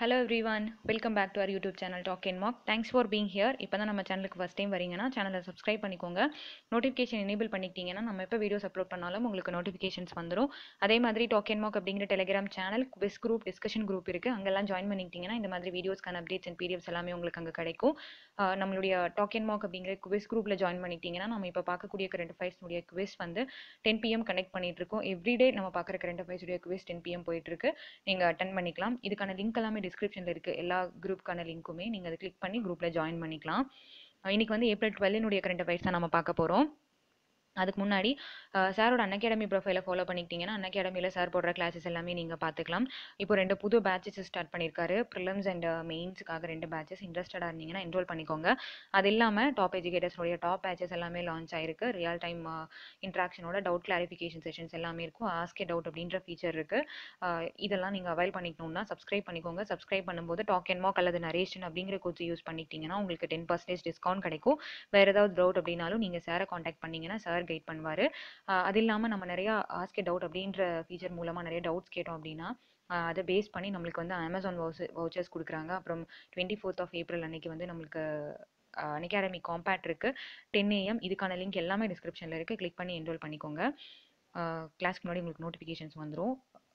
hello everyone welcome back to our YouTube channel talk and mock thanks for being here இப்போ தான் நம்ம சேனலுக்கு first time வரீங்கன்னா சேனலை சப்ஸ்கிரைப் பண்ணிக்கோங்க நோட்டிஃபிகேஷன் எனேபிள் பண்ணிக்கிட்டீங்கன்னா நம்ம எப்போ வீடியோஸ் அப்லோட் பண்ணாலும் உங்களுக்கு நோட்டிஃபிகேஷன்ஸ் வந்துடும் அதே மாதிரி டாக் அண்ட் மாக் அப்படிங்கிற Telegram channel quiz group discussion group இருக்குது அங்கெல்லாம் ஜாயின் பண்ணிக்கிட்டீங்கன்னா இந்த மாதிரி வீடியோஸ்க்கான அப்டேட்ஸ் அண்ட் பிடிஎஃப்ஸ் எல்லாமே உங்களுக்கு அங்கே கிடைக்கும் ஆஹ் நம்மளுடைய டாக் அண்ட் மாக் அப்படிங்கிற குவிஸ் குரூப்பில் ஜாயின் பண்ணிக்கிட்டீங்கன்னா நம்ம இப்போ பார்க்கக்கூடிய கரண்ட் அஃபேர்ஸ்னுடைய குவிஸ் வந்து டென் பிஎம் கனெக்ட் பண்ணிட்டு இருக்கோம் எவ்ரிடே நம்ம பார்க்குற கரண்ட் அஃபேர்ஸுடைய குவிஸ் டென் பிஎம் போயிட்டு இருக்கு நீங்கள் அட்டன் பண்ணிக்கலாம் இதுக்கான லிங்க் எல்லாமே டிஸ்கிரிப்ஷனில் இருக்குது எல்லா குரூப்க்கான லிங்க்குமே நீங்கள் அதை கிளிக் பண்ணி குரூப்பில் ஜாயின் பண்ணிக்கலாம் அஹ் இன்னைக்கு வந்து ஏப்ரல் டுவெல்னுடைய கரண்ட் அஃபேர்ஸ் தான் நம்ம பார்க்க போகிறோம் அதுக்கு முன்னாடி சாரோட அன் அகாடமி ப்ரொஃபைலை ஃபாலோ பண்ணிக்கிட்டீங்கன்னா அன் அகாடமியில் சார் போடுற கிளாஸஸ் எல்லாமே நீங்கள் பார்த்துக்கலாம் இப்போ ரெண்டு புது பேட்சஸ் ஸ்டார்ட் பண்ணியிருக்காரு ப்ரிலிம்ஸ் அண்ட் மெயின்ஸுக்காக ரெண்டு பேட்சஸ் இன்ட்ரெஸ்டடாக இருந்தீங்கன்னா என்ரோல் பண்ணிக்கோங்க அது இல்லாமல் டாப் எஜுகேட்டர்ஸோடைய டாப் பேட்சஸ் எல்லாமே லான்ச் ஆயிருக்கு ரியல் டைம் இன்ட்ராக்ஷனோட டவுட் கிளாரிஃபிகேஷன் செஷன்ஸ் எல்லாமே இருக்கும் ஆஸ்கே டவுட் அப்படின்ற ஃபீச்சர் இருக்குது இதெல்லாம் நீங்கள் அவைல் பண்ணிக்கணும்னா சப்ஸ்கிரைப் பண்ணிக்கோங்க சப்ஸ்கிரைப் பண்ணும்போது டாக் அண்ட் மாக் அல்லது நரேஷன் அப்படிங்கிற கோச்சு யூஸ் பண்ணிக்கிட்டீங்கன்னா உங்களுக்கு டென் பர்சன்டேஜ் டிஸ்கவுண்ட் கிடைக்கும் வேறு ஏதாவது டவுட் அப்படின்னாலும் நீங்கள் சாரை காண்டாக்ட் பண்ணீங்கன்னா சார் கைட் பண்ணுவார் அது இல்லாமல் நம்ம நிறையா ஆஸ்கே டவுட் அப்படின்ற ஃபீச்சர் மூலமாக நிறைய டவுட்ஸ் கேட்டோம் அப்படின்னா ஆஹ் அதை பேஸ் பண்ணி நம்மளுக்கு வந்து அமேசான் வவுச்ச வவுச்சர்ஸ் கொடுக்குறாங்க அப்புறம் டுவெண்ட்டி ஃபோர்த் ஆஃப் ஏப்ரல் அன்னைக்கு வந்து நம்மளுக்கு அகாடமி காம்பேக்ட் இருக்குது டென் ஏஎம் இதுக்கான லிங்க் எல்லாமே டிஸ்கிரிப்ஷனில் இருக்குது கிளிக் பண்ணி என்ரோல் பண்ணிக்கோங்க கிளாஸ்க்கு முன்னாடி உங்களுக்கு நோட்டிஃபிகேஷன்ஸ் வந்துடும்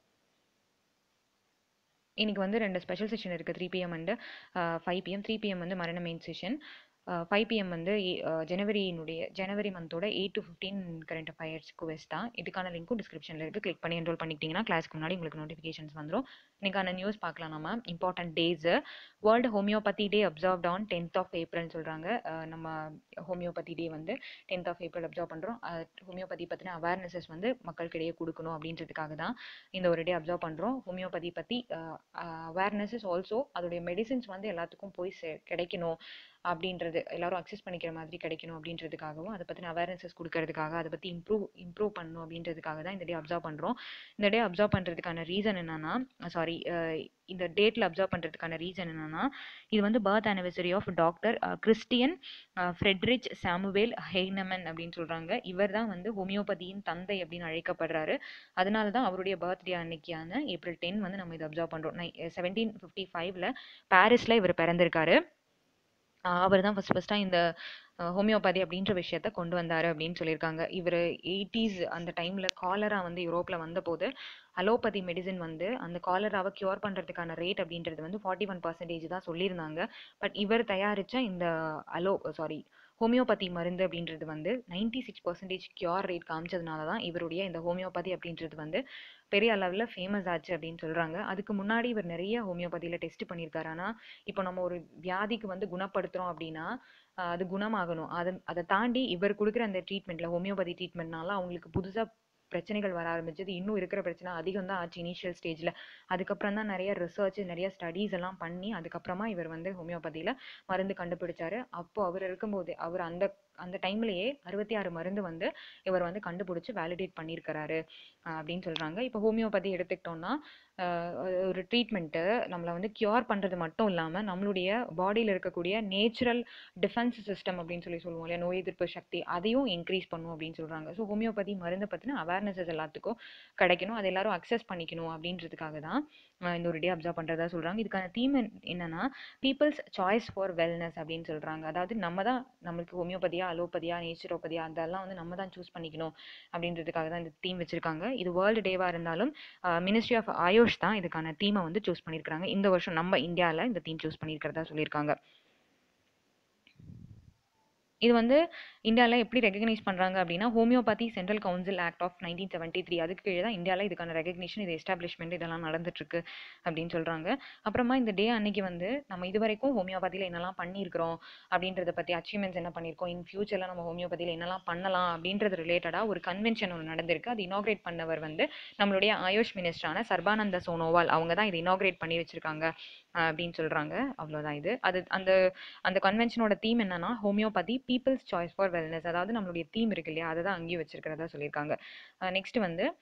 இன்னைக்கு வந்து ரெண்டு ஸ்பெஷல் செஷன் இருக்குது three PM and five PM three PM வந்து மரண மெயின் செஷன் ஃபைவ் பிஎம் வந்து ஜனவரியினுடைய ஜனவரி மந்தோட eight to fifteen current affairs quiz தான் இதுக்கான லிங்க்கும் டிஸ்கிரிப்ஷனில் இருக்குது கிளிக் பண்ணி என்ரோல் பண்ணிக்கிட்டிங்கன்னா கிளாஸ்க்கு முன்னாடி உங்களுக்கு நோட்டிஃபிகேஷன்ஸ் வந்துடும் இன்னைக்கான நியூஸ் பார்க்கலாம் நம்ம important days world homeopathy day observed on tenth of ஏப்ரல்னு சொல்கிறாங்க நம்ம ஹோமியோபதி டே வந்து டென்த் ஆஃப் ஏப்ரல் அப்சர்வ் பண்ணுறோம் ஹோமியோபதி பற்றின அவேர்னஸஸ் வந்து மக்களுக்கிடையே கொடுக்கணும் அப்படின்றதுக்காக தான் இந்த ஒரு டே அப்சர்வ் பண்ணுறோம் ஹோமியோபதி பற்றி அவேர்னஸஸ் ஆல்சோ அதோடைய மெடிசின்ஸ் வந்து எல்லாத்துக்கும் போய் சே கிடைக்கணும் அப்படின்றது எல்லாரும் அக்சஸ் பண்ணிக்கிற மாதிரி கிடைக்கணும் அப்படின்றதுக்காகவும் அதை பற்றின அவேர்னஸஸ் கொடுக்கறதுக்காக அதை பற்றி இம்ப்ரூவ் இம்ப்ரூவ் பண்ணணும் அப்படின்றதுக்காக தான் இந்த டே அப்சர்வ் பண்ணுறோம் இந்த டே அப்சர்வ் பண்ணுறதுக்கான ரீசன் என்னன்னா சாரி இந்த டேட்டில் அப்சர்வ் பண்ணுறதுக்கான ரீசன் என்னன்னா இது வந்து birth anniversary of doctor Christian Friedrich Samuel Hahnemann அப்படின்னு சொல்கிறாங்க இவர் தான் வந்து ஹோமியோபதியின் தந்தை அப்படின்னு அழைக்கப்படுறாரு அதனால தான் அவருடைய பர்த்டே அன்னைக்கான ஏப்ரல் டென் வந்து நம்ம இதை அப்சர்வ் பண்ணுறோம் நை செவன்டீன் ஃபிஃப்டி ஃபைவ்ல பாரிஸில் இவர் பிறந்திருக்காரு அவர் தான் ஃபஸ்ட் ஃபஸ்ட்டாக இந்த ஹோமியோபதி அப்படின்ற விஷயத்த கொண்டு வந்தார் அப்படின்னு சொல்லியிருக்காங்க இவர் எயிட்டிஸ் அந்த டைமில் காலரா வந்து யூரோப்பில் வந்தபோது அலோபதி மெடிசின் வந்து அந்த காலராவை க்யூர் பண்ணுறதுக்கான ரேட் அப்படின்றது வந்து ஃபார்ட்டி ஒன் பர்சன்டேஜ் தான் சொல்லியிருந்தாங்க பட் இவர் தயாரித்த இந்த அலோ சாரி ஹோமியோபதி மருந்து அப்படின்றது வந்து ninety six percentage cure rate காமிச்சதுனால தான் இவருடைய இந்த ஹோமியோபதி அப்படின்றது வந்து பெரிய அளவில் ஃபேமஸ் ஆச்சு அப்படின்னு சொல்கிறாங்க அதுக்கு முன்னாடி இவர் நிறைய ஹோமியோபதியில் டெஸ்ட் பண்ணியிருக்காரு ஆனால் இப்போ நம்ம ஒரு வியாதிக்கு வந்து குணப்படுத்துகிறோம் அப்படின்னா அது குணமாகணும் அதை அதை தாண்டி இவர் கொடுக்குற அந்த ட்ரீட்மெண்ட்டில் ஹோமியோபதி ட்ரீட்மெண்ட்னால அவங்களுக்கு புதுசாக பிரச்சனைகள் வர ஆரம்பிச்சது இன்னும் இருக்கிற பிரச்சனை அதிகம் தான் ஆச்சு இனிஷியல் ஸ்டேஜில் அதுக்கப்புறம் தான் நிறைய ரிசர்ச் நிறைய ஸ்டடீஸ் எல்லாம் பண்ணி அதுக்கப்புறமா இவர் வந்து ஹோமியோபதியில் மருந்து கண்டுபிடிச்சாரு அப்போ அவர் இருக்கும்போது அவர் அந்த அந்த டைம்லேயே அறுபத்தி ஆறு மருந்து வந்து இவர் வந்து கண்டுபிடிச்சி வேலிடேட் பண்ணியிருக்கிறாரு அப்படின்னு சொல்கிறாங்க இப்போ ஹோமியோபதி எடுத்துக்கிட்டோம்னா ஒரு ட்ரீட்மெண்ட்டு நம்மளை வந்து க்யூர் பண்ணுறது மட்டும் இல்லாமல் நம்மளுடைய பாடியில் இருக்கக்கூடிய நேச்சுரல் டிஃபென்ஸ் சிஸ்டம் அப்படின்னு சொல்லி சொல்லுவோம் இல்லையா நோய் எதிர்ப்பு சக்தி அதையும் இன்க்ரீஸ் பண்ணும் அப்படின்னு சொல்கிறாங்க ஸோ ஹோமியோபதி மருந்தை பற்றின அவேர்னஸஸ் எல்லாத்துக்கும் கிடைக்கணும் அது எல்லாரும் அக்சஸ் பண்ணிக்கணும் அப்படின்றதுக்காக தான் இந்த ஒரு டே அப்சர்வ் பண்ணுறதா சொல்கிறாங்க இதுக்கான தீம் என்னன்னா பீப்புள்ஸ் சாய்ஸ் ஃபார் வெல்னஸ் அப்படின்னு சொல்கிறாங்க அதாவது நம்ம தான் நம்மளுக்கு ஹோமியோபதியா அலோபதியா நேச்சுரோபதியா அதெல்லாம் வந்து நம்ம தான் சூஸ் பண்ணிக்கணும் அப்படின்றதுக்காக தான் இந்த தீம் வச்சுருக்காங்க இது வேர்ல்டு டேவாக இருந்தாலும் மினிஸ்ட்ரி ஆஃப் ஆயுஷ் தான் இதுக்கான தீமை வந்து சூஸ் பண்ணியிருக்காங்க இந்த வருஷம் நம்ம இந்தியாவில் இந்த தீம் சூஸ் பண்ணியிருக்கிறதா சொல்லியிருக்காங்க இது வந்து இந்தியாவில் எப்படி ரெகக்னைஸ் பண்ணுறாங்க அப்படின்னா homeopathy central council act of nineteen seventy three அதுக்கு கீழே தான் இந்தியாவில் இதுக்கான ரெகக்னிஷன் இது எஸ்டாப்ளிஷ்மெண்ட் இதெல்லாம் நடந்துட்டுருக்கு அப்படின்னு சொல்கிறாங்க அப்புறமா இந்த டே அன்னைக்கு வந்து நம்ம இது வரைக்கும் ஹோமியோபதியில் என்னெல்லாம் பண்ணியிருக்கிறோம் அப்படின்றத பற்றி அச்சீவ்மெண்ட்ஸ் என்ன பண்ணியிருக்கோம் இன் ஃபியூச்சரில் நம்ம ஹோமியோபதியில் என்னெல்லாம் பண்ணலாம் அப்படின்றது ரிலேட்டடாக ஒரு கன்வென்ஷன் ஒன்று நடந்திருக்கு அது இனாக்ரேட் பண்ணவர் வந்து நம்மளுடைய ஆயுஷ் மினிஸ்டரான சர்பானந்த சோனோவால் அவங்க தான் இதை இனாக்ரேட் பண்ணி வச்சுருக்காங்க அப்படின்னு சொல்கிறாங்க அவ்வளோதான் இது அது அந்த அந்த கன்வென்ஷனோட தீம் என்னன்னா homeopathy people's choice for wellness அதாவது நம்மளுடைய தீம் இருக்கு இல்லையா அதை தான் அங்கேயும் வச்சிருக்கிறதா சொல்லியிருக்காங்க நெக்ஸ்ட் வந்து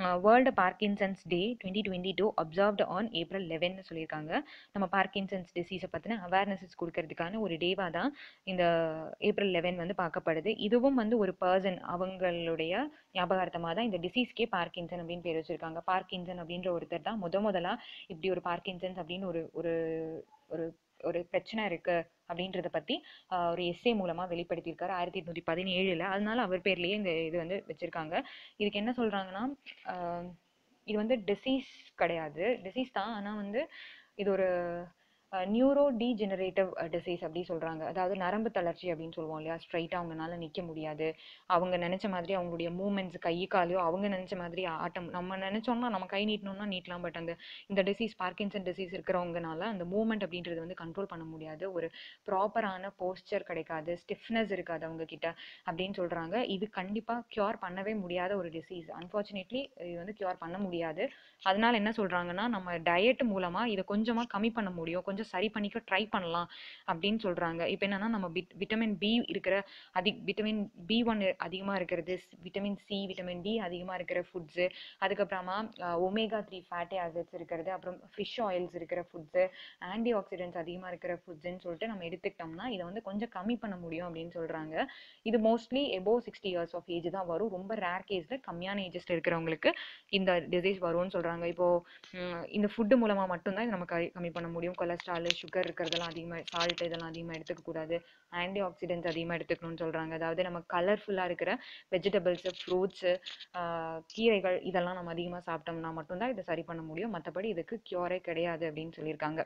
world Parkinson's day twenty twenty two observed on April லெவன்னு சொல்லியிருக்காங்க நம்ம பார்க்கின்சன்ஸ் டிசீஸை பற்றின அவேர்னஸஸ் கொடுக்கறதுக்கான ஒரு டேவாக தான் இந்த ஏப்ரல் லெவன் வந்து பார்க்கப்படுது இதுவும் வந்து ஒரு பர்சன் அவங்களுடைய ஞாபகார்த்தமாக தான் இந்த டிசீஸ்க்கே பார்க்கின்சன் அப்படின்னு பேர் வச்சிருக்காங்க பார்க்கின்சன் அப்படின்ற ஒருத்தர் தான் முத முதலா இப்படி ஒரு பார்க்கின்சன்ஸ் அப்படின்னு ஒரு ஒரு ஒரு ஒரு பிரச்சனை இருக்கு அப்படின்றத பத்தி ஆஹ் ஒரு எஸ்ஏ மூலமா வெளிப்படுத்தியிருக்காரு ஆயிரத்தி எட்நூத்தி பதினேழுல அதனால அவர் பேர்லயே இந்த இது வந்து வச்சிருக்காங்க இதுக்கு என்ன சொல்றாங்கன்னா ஆஹ் இது வந்து டிசீஸ் கிடையாது டிசீஸ் தான் ஆனா வந்து இது ஒரு நியூரோ டீஜெனரேட்டிவ் டிசீஸ் அப்படி சொல்றாங்க அதாவது நரம்பு தளர்ச்சி அப்படின்னு சொல்லுவோம் இல்லையா ஸ்ட்ரைட்டாக அவங்கனால நிக்க முடியாது அவங்க நினைச்ச மாதிரி அவங்களுடைய மூமெண்ட்ஸ் கை காலையோ அவங்க நினைச்ச மாதிரி ஆட்டம் நம்ம நினைச்சோம்னா நம்ம கை நீட்டணும்னா நீட்டலாம் பட் அந்த இந்த டிசீஸ் பார்க்கின்சன் டிசீஸ் இருக்கிறவங்கனால அந்த மூமெண்ட் அப்படின்றது வந்து கண்ட்ரோல் பண்ண முடியாது ஒரு ப்ராப்பரான போஸ்டர் கிடைக்காது ஸ்டிஃப்னஸ் இருக்காது அவங்க கிட்ட அப்படின்னு சொல்றாங்க இது கண்டிப்பா கியூர் பண்ணவே முடியாத ஒரு டிசீஸ் அன்ஃபார்ச்சுனேட்லி இது வந்து கியூர் பண்ண முடியாது அதனால என்ன சொல்றாங்கன்னா நம்ம டயட் மூலமா இதை கொஞ்சமா கம்மி பண்ண முடியும் கொஞ்சம் சரி பண்ணிக்க ட்ரை பண்ணலாம் அப்படின்னு சொல்றாங்க இப்போ என்னன்னா நம்ம விட் விட்டமின் பி இருக்கிற அதி விட்டமின் பி ஒன் அதிகமா இருக்கிறது விட்டமின் சி விட்டமின் டி அதிகமா இருக்கிற ஃபுட்ஸு அதுக்கப்புறமா ஒமேகா த்ரீ ஃபேட்டி ஆசிட்ஸ் இருக்கிறது அப்புறம் ஃபிஷ் ஆயில்ஸ் இருக்கிற ஃபுட்ஸு ஆன்டி ஆக்சிடென்ட்ஸ் அதிகமா இருக்கிற ஃபுட்ஸ்ன்னு சொல்லிட்டு நம்ம எடுத்துக்கிட்டோம்னா இதை வந்து கொஞ்சம் கம்மி பண்ண முடியும் அப்படின்னு சொல்றாங்க இது mostly above sixty years of age தான் வரும் ரொம்ப ரேர் கேஸ்ல கம்மியான ஏஜஸ்ல இருக்கிறவங்களுக்கு இந்த டிசீஸ் வரும்னு சொல்றாங்க இப்போ ம், இந்த ஃபுட்டு மூலமா மட்டும்தான் இது நம்ம கம்மி- கம்மி பண்ண முடியும் கொலஸ்ட்ரால் சுகர் இருக்கிறதெல்லாம் அதிகமாக சால்ட் இதெல்லாம் அதிகமாக எடுத்துக்க கூடாது ஆன்டி ஆக்சிடென்ட்ஸ் அதிகமாக எடுத்துக்கணும்னு சொல்றாங்க அதாவது நம்ம கலர்ஃபுல்லாக இருக்கிற வெஜிடபிள்ஸு ஃப்ரூட்ஸு கீரைகள் இதெல்லாம் நம்ம அதிகமாக சாப்பிட்டோம்னா மட்டும்தான் இதை சரி பண்ண முடியும் மற்றபடி இதுக்கு க்யூரே கிடையாது அப்படின்னு சொல்லியிருக்காங்க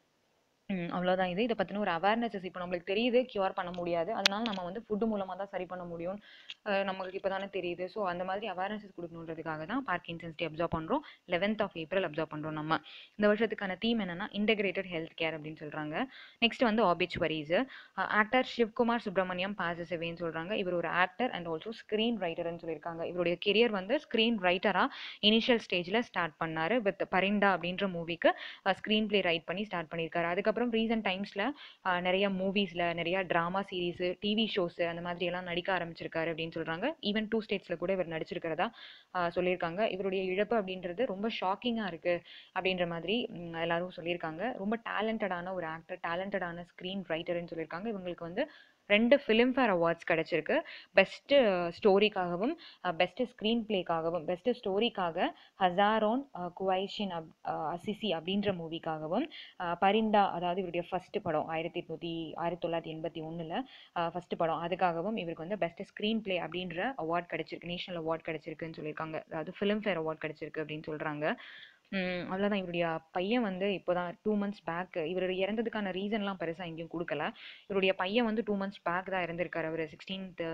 ம் அவ்வளோதான் இது இதை பற்றின ஒரு அவேர்னஸஸ் இப்போ நம்மளுக்கு தெரியுது க்யூர் பண்ண முடியாது அதனால நம்ம வந்து ஃபுட்டு மூலமாக தான் சரி பண்ண முடியும் அஹ் நம்மளுக்கு இப்போ தானே தெரியுது ஸோ அந்த மாதிரி அவேர்னஸஸ் கொடுக்கணுன்றதுக்காக தான் பார்க்கின்சன்ஸ் டே அப்சர்வ் பண்ணுறோம் லெவன்த் ஆஃப் ஏப்ரல் அப்சர்வ் பண்ணுறோம் நம்ம இந்த வருஷத்துக்கான தீம் என்னன்னா இன்டகிரேட்டட் ஹெல்த் கேர் அப்படின்னு சொல்கிறாங்க நெக்ஸ்ட் வந்து obituaries actor Shivkumar Subramaniam passes அவேன்னு சொல்கிறாங்க இவர் ஒரு ஆக்டர் அண்ட் ஆல்சோ ஸ்க்ரீன் ரைட்டர்னு சொல்லியிருக்காங்க இவருடைய கெரியர் வந்து ஸ்க்ரீன் ரைட்டராக இனிஷியல் ஸ்டேஜில் ஸ்டார்ட் பண்ணாரு வித் பரிண்டா அப்படின்ற மூவிக்கு ஸ்க்ரீன் ப்ளே ரைட் பண்ணி ஸ்டார்ட் பண்ணியிருக்காரு அதுக்கப்புறம் ரீசெண்ட் டைம்ஸில் நிறைய மூவிஸில் நிறைய ட்ராமா சீரீஸு டிவி ஷோஸு அந்த மாதிரி எல்லாம் நடிக்க ஆரம்பிச்சிருக்காரு அப்படின்னு சொல்கிறாங்க ஈவன் டூ ஸ்டேட்ஸில் கூட இவர் நடிச்சிருக்கிறதா ஆஹ் சொல்லியிருக்காங்க இவருடைய இழப்பு அப்படின்றது ரொம்ப ஷாக்கிங்காக இருக்குது அப்படின்ற மாதிரி ம், எல்லாரும் சொல்லியிருக்காங்க ரொம்ப டேலண்டடான ஒரு ஆக்டர் டேலண்டடான ஸ்க்ரீன் ரைட்டர்னு சொல்லியிருக்காங்க இவங்களுக்கு வந்து ரெண்டு ஃபிலிம்ஃபேர் அவார்ட்ஸ் கிடைச்சிருக்கு பெஸ்ட்டு ஸ்டோரிக்காகவும் பெஸ்ட்டு ஸ்க்ரீன் பிளேக்காகவும் பெஸ்ட்டு ஸ்டோரிக்காக ஹசாரோன் குவைஷின் அப் அஹ் அசிசி அப்படின்ற மூவிக்காகவும் பரிண்டா அதாவது இவருடைய ஃபர்ஸ்ட் படம் ஆயிரத்தி எட்நூத்தி ஆயிரத்தி தொள்ளாயிரத்தி எண்பத்தி ஒன்றில் ஃபர்ஸ்ட் படம் அதுக்காகவும் இவருக்கு வந்து பெஸ்ட் ஸ்க்ரீன் பிளே அப்படின்ற அவார்ட் கிடைச்சிருக்கு நேஷனல் அவார்ட் கிடைச்சிருக்குன்னு சொல்லியிருக்காங்க அதாவது ஃபிலிம்ஃபேர் அவார்ட் கிடைச்சிருக்கு அப்படின்னு சொல்கிறாங்க அவ்வளோதான் இவருடைய பையன் வந்து இப்போதான் டூ மந்த்ஸ் பேக் இவர் இறந்ததுக்கான ரீசன்லாம் பெருசாக எங்கேயும் கொடுக்கல இவருடைய பையன் வந்து டூ மந்த்ஸ் பேக் தான் இறந்திருக்காரு அவர் சிக்ஸ்டீன்த்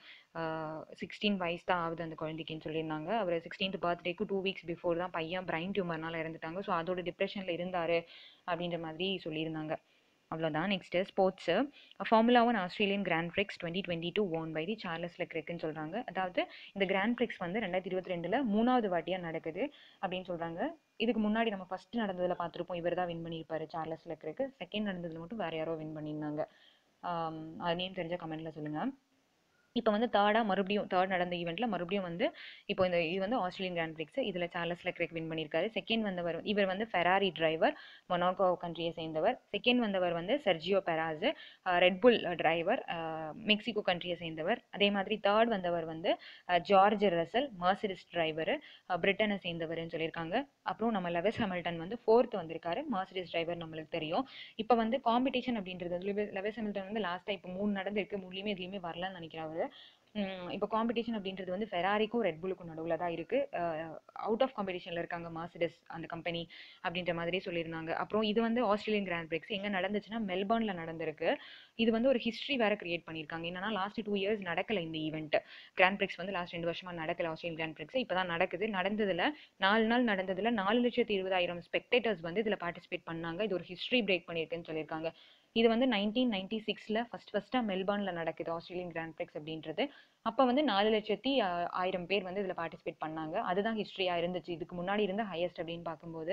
சிக்ஸ்டீன் வயசு தான் ஆகுது அந்த குழந்தைக்குன்னு சொல்லியிருந்தாங்க அவர் சிக்ஸ்டீன்த் பர்த்டேக்கு டூ வீக்ஸ் பிஃபோர் தான் பையன் பிரைன் டியூமர்னால இறந்துட்டாங்க ஸோ அதோட டிப்ரெஷனில் இருந்தார் அப்படின்ற மாதிரி சொல்லியிருந்தாங்க அவ்வளோதான் next sports formula one Australian grand prix twenty twenty two won by the Charles லெக்ரெக்குன்னு சொல்கிறாங்க அதாவது இந்த கிராண்ட் பிரிக்ஸ் வந்து ரெண்டாயிரத்தி இருபத்தி ரெண்டில் மூணாவது வாட்டியாக நடக்குது அப்படின்னு சொல்கிறாங்க இதுக்கு முன்னாடி நம்ம ஃபர்ஸ்ட் நடந்ததில் பார்த்துருப்போம் இவர் தான் வின் பண்ணியிருப்பாரு சார்லஸ் லெக்ரெக்கு செகண்ட் நடந்ததில் மட்டும் வேறு யாரோ வின் பண்ணியிருந்தாங்க ஆம், அது நேம் தெரிஞ்ச கமெண்ட்டில் சொல்லுங்கள் இப்போ வந்து தேர்டாக மறுபடியும் தேர்ட் நடந்த ஈவெண்ட்டில் மறுபடியும் வந்து இப்போ இந்த இது வந்து ஆஸ்திரேலியன் கிராண்ட் பிரிக்ஸ் இதில் சார்லஸ் லெக்ரெக் வின் பண்ணியிருக்காரு செகண்ட் வந்தவர் இவர் வந்து ஃபெராரி டிரைவர் மொனாக்கோ கண்ட்ரியை சேர்ந்தவர் செகண்ட் வந்தவர் வந்து Sergio Perez Red Bull driver Mexico கண்ட்ரியை சேர்ந்தவர் அதே மாதிரி தேர்ட் வந்தவர் வந்து அஹ், ஜார்ஜ் ரசல் மர்சிடிஸ் டிரைவர் பிரிட்டனை சேர்ந்தவர்னு சொல்லியிருக்காங்க அப்புறம் நம்ம லெவஸ் ஹாமில்டன் வந்து ஃபோர்த் வந்திருக்காரு மர்சிடிஸ் டிரைவர் நம்மளுக்கு தெரியும் இப்போ வந்து காம்படிஷன் அப்படின்றது லெவ- லெவஸ் ஹாமில்டன் வந்து லாஸ்ட்டாக இப்போ மூணு நடந்திருக்கு மூணுலேயுமே எதுலேயுமே வரலன்னு நினைக்கிறேன் அவரு உம் இப்போ காம்படிஷன் அப்படின்றது வந்து ஃபெராரிக்கும் ரெட்புலுக்கும் நடுவில் தான் இருக்கு அவுட் ஆஃப் காம்படிஷனில் இருக்காங்க மார்சிடஸ் அந்த கம்பெனி அப்படின்ற மாதிரி சொல்லியிருந்தாங்க அப்புறம் இது வந்து ஆஸ்திரேலியன் கிராண்ட் பிரிக்ஸ் எங்கே நடந்துச்சுன்னா மெல்பர்னில் நடந்திருக்கு இது வந்து ஒரு ஹிஸ்ட்ரி வேற கிரியேட் பண்ணியிருக்காங்க என்னன்னா லாஸ்ட் டூ இயர்ஸ் நடக்கல இந்த ஈவெண்ட் கிராண்ட் பிரிக்ஸ் வந்து லாஸ்ட் ரெண்டு வருஷமா நடக்கல ஆஸ்திரேலியன் கிராண்ட் பிரிக்ஸ் இப்போ தான் நடக்குது நடந்ததுல நாலு நாள் நடந்ததுல நாலு லட்சத்தி இருபதாயிரம் ஸ்பெக்டேட்டர்ஸ் வந்து இதில் பார்ட்டிசிபேட் பண்ணாங்க இது ஒரு ஹிஸ்ட்ரி பிரேக் பண்ணியிருக்குன்னு சொல்லியிருக்காங்க இது வந்து நைன்டீன் நைன்டி சிக்ஸில் ஃபஸ்ட் ஃபஸ்ட்டாக மெல்பர்னில் நடக்குது ஆஸ்திரேலியன் கிராண்ட் பிரிக்ஸ் அப்படின்றது அப்போ வந்து நாலு லட்சத்தி ஆ- ஆயிரம் பேர் வந்து இதில் பார்ட்டிசிபேட் பண்ணாங்க அதுதான் ஹிஸ்ட்ரியாக இருந்துச்சு இதுக்கு முன்னாடி இருந்த ஹையஸ்ட் அப்படின்னு பார்க்கும்போது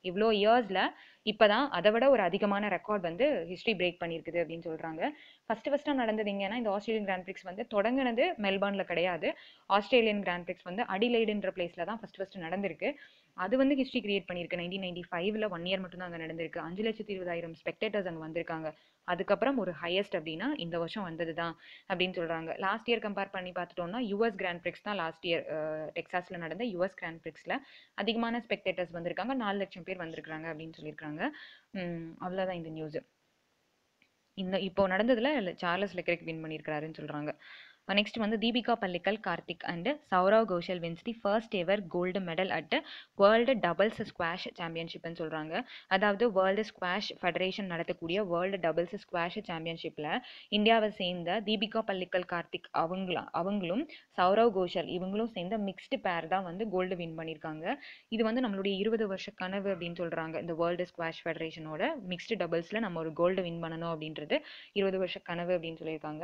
இவ்வளோ இயர்ஸில் இப்போ தான் அதை விட ஒரு அதிகமான ரெக்கார்ட் வந்து ஹிஸ்ட்ரி பிரேக் பண்ணியிருக்குது அப்படின்னு சொல்கிறாங்க ஃபஸ்ட்டு ஃபஸ்ட்டாக நடந்தது எங்கன்னா இந்த ஆஸ்திரேலியன் கிராண்ட் பிரிக்ஸ் வந்து தொடங்கினது மெல்பர்னில் கிடையாது ஆஸ்திரேலியன் கிராண்ட் பிரிக்ஸ் வந்து அடிலைடுன்ற பிளேஸில் தான் ஃபஸ்ட் ஃபஸ்ட்டு நடந்திருக்கு அது வந்து ஹிஸ்ட்ரி கிரியேட் பண்ணியிருக்கு நைன்டீன் நைன்டி ஃபைவ்ல ஒன் இயர் மட்டும் தான் அங்கே நடந்திருக்கு அஞ்சு லட்சத்தி இருபதாயிரம் ஸ்பெக்டேட்டர்ஸ் அங்கே வந்திருக்காங்க அதுக்கப்புறம் ஒரு ஹையஸ்ட் அப்படின்னா இந்த வருஷம் வந்தது தான் அப்படின்னு சொல்கிறாங்க லாஸ்ட் இயர் கம்பேர் பண்ணி பார்த்துட்டோம்னா யூஎஸ் கிராண்ட் பிரிக்ஸ் தான் லாஸ்ட் இயர் டெக்ஸாஸில் நடந்த யூஎஸ் கிராண்ட் பிரிக்ஸில் அதிகமான ஸ்பெக்டேட்டர்ஸ் வந்திருக்காங்க நாலு லட்சம் பேர் வந்திருக்காங்க அப்படின்னு சொல்லியிருக்காங்க அவ்வளோதான் இந்த நியூஸு இந்த இப்போ நடந்ததில் சார்லஸ் லெக்ரிக் வின் பண்ணியிருக்காருன்னு சொல்கிறாங்க நெக்ஸ்ட் வந்து Dipika Pallikal Karthik and Saurav Ghosal wins the first ever gold medal at world doubles squash சாம்பியன்ஷிப்னு சொல்கிறாங்க அதாவது வேர்ல்டு ஸ்குவாஷ் ஃபெடரேஷன் நடத்தக்கூடிய வேர்ல்டு டபுள்ஸ் ஸ்குவாஷ் சாம்பியன்ஷிப்பில் இந்தியாவை சேர்ந்த தீபிகா பல்லிக்கல் கார்த்திக் அவங்களா அவங்களும் சௌரவ் கோஷல் இவங்களும் சேர்ந்த மிக்ஸ்டு பேர் தான் வந்து கோல்டு வின் பண்ணியிருக்காங்க இது வந்து நம்மளுடைய இருபது வருஷ கனவு அப்படின்னு சொல்கிறாங்க இந்த வேர்ல்டு ஸ்குவாஷ் ஃபெடரேஷனோட மிக்ஸ்டு டபுள்ஸில் நம்ம ஒரு கோல்டு வின் பண்ணணும் அப்படின்றது இருபது வருஷ கனவு அப்படின்னு சொல்லியிருக்காங்க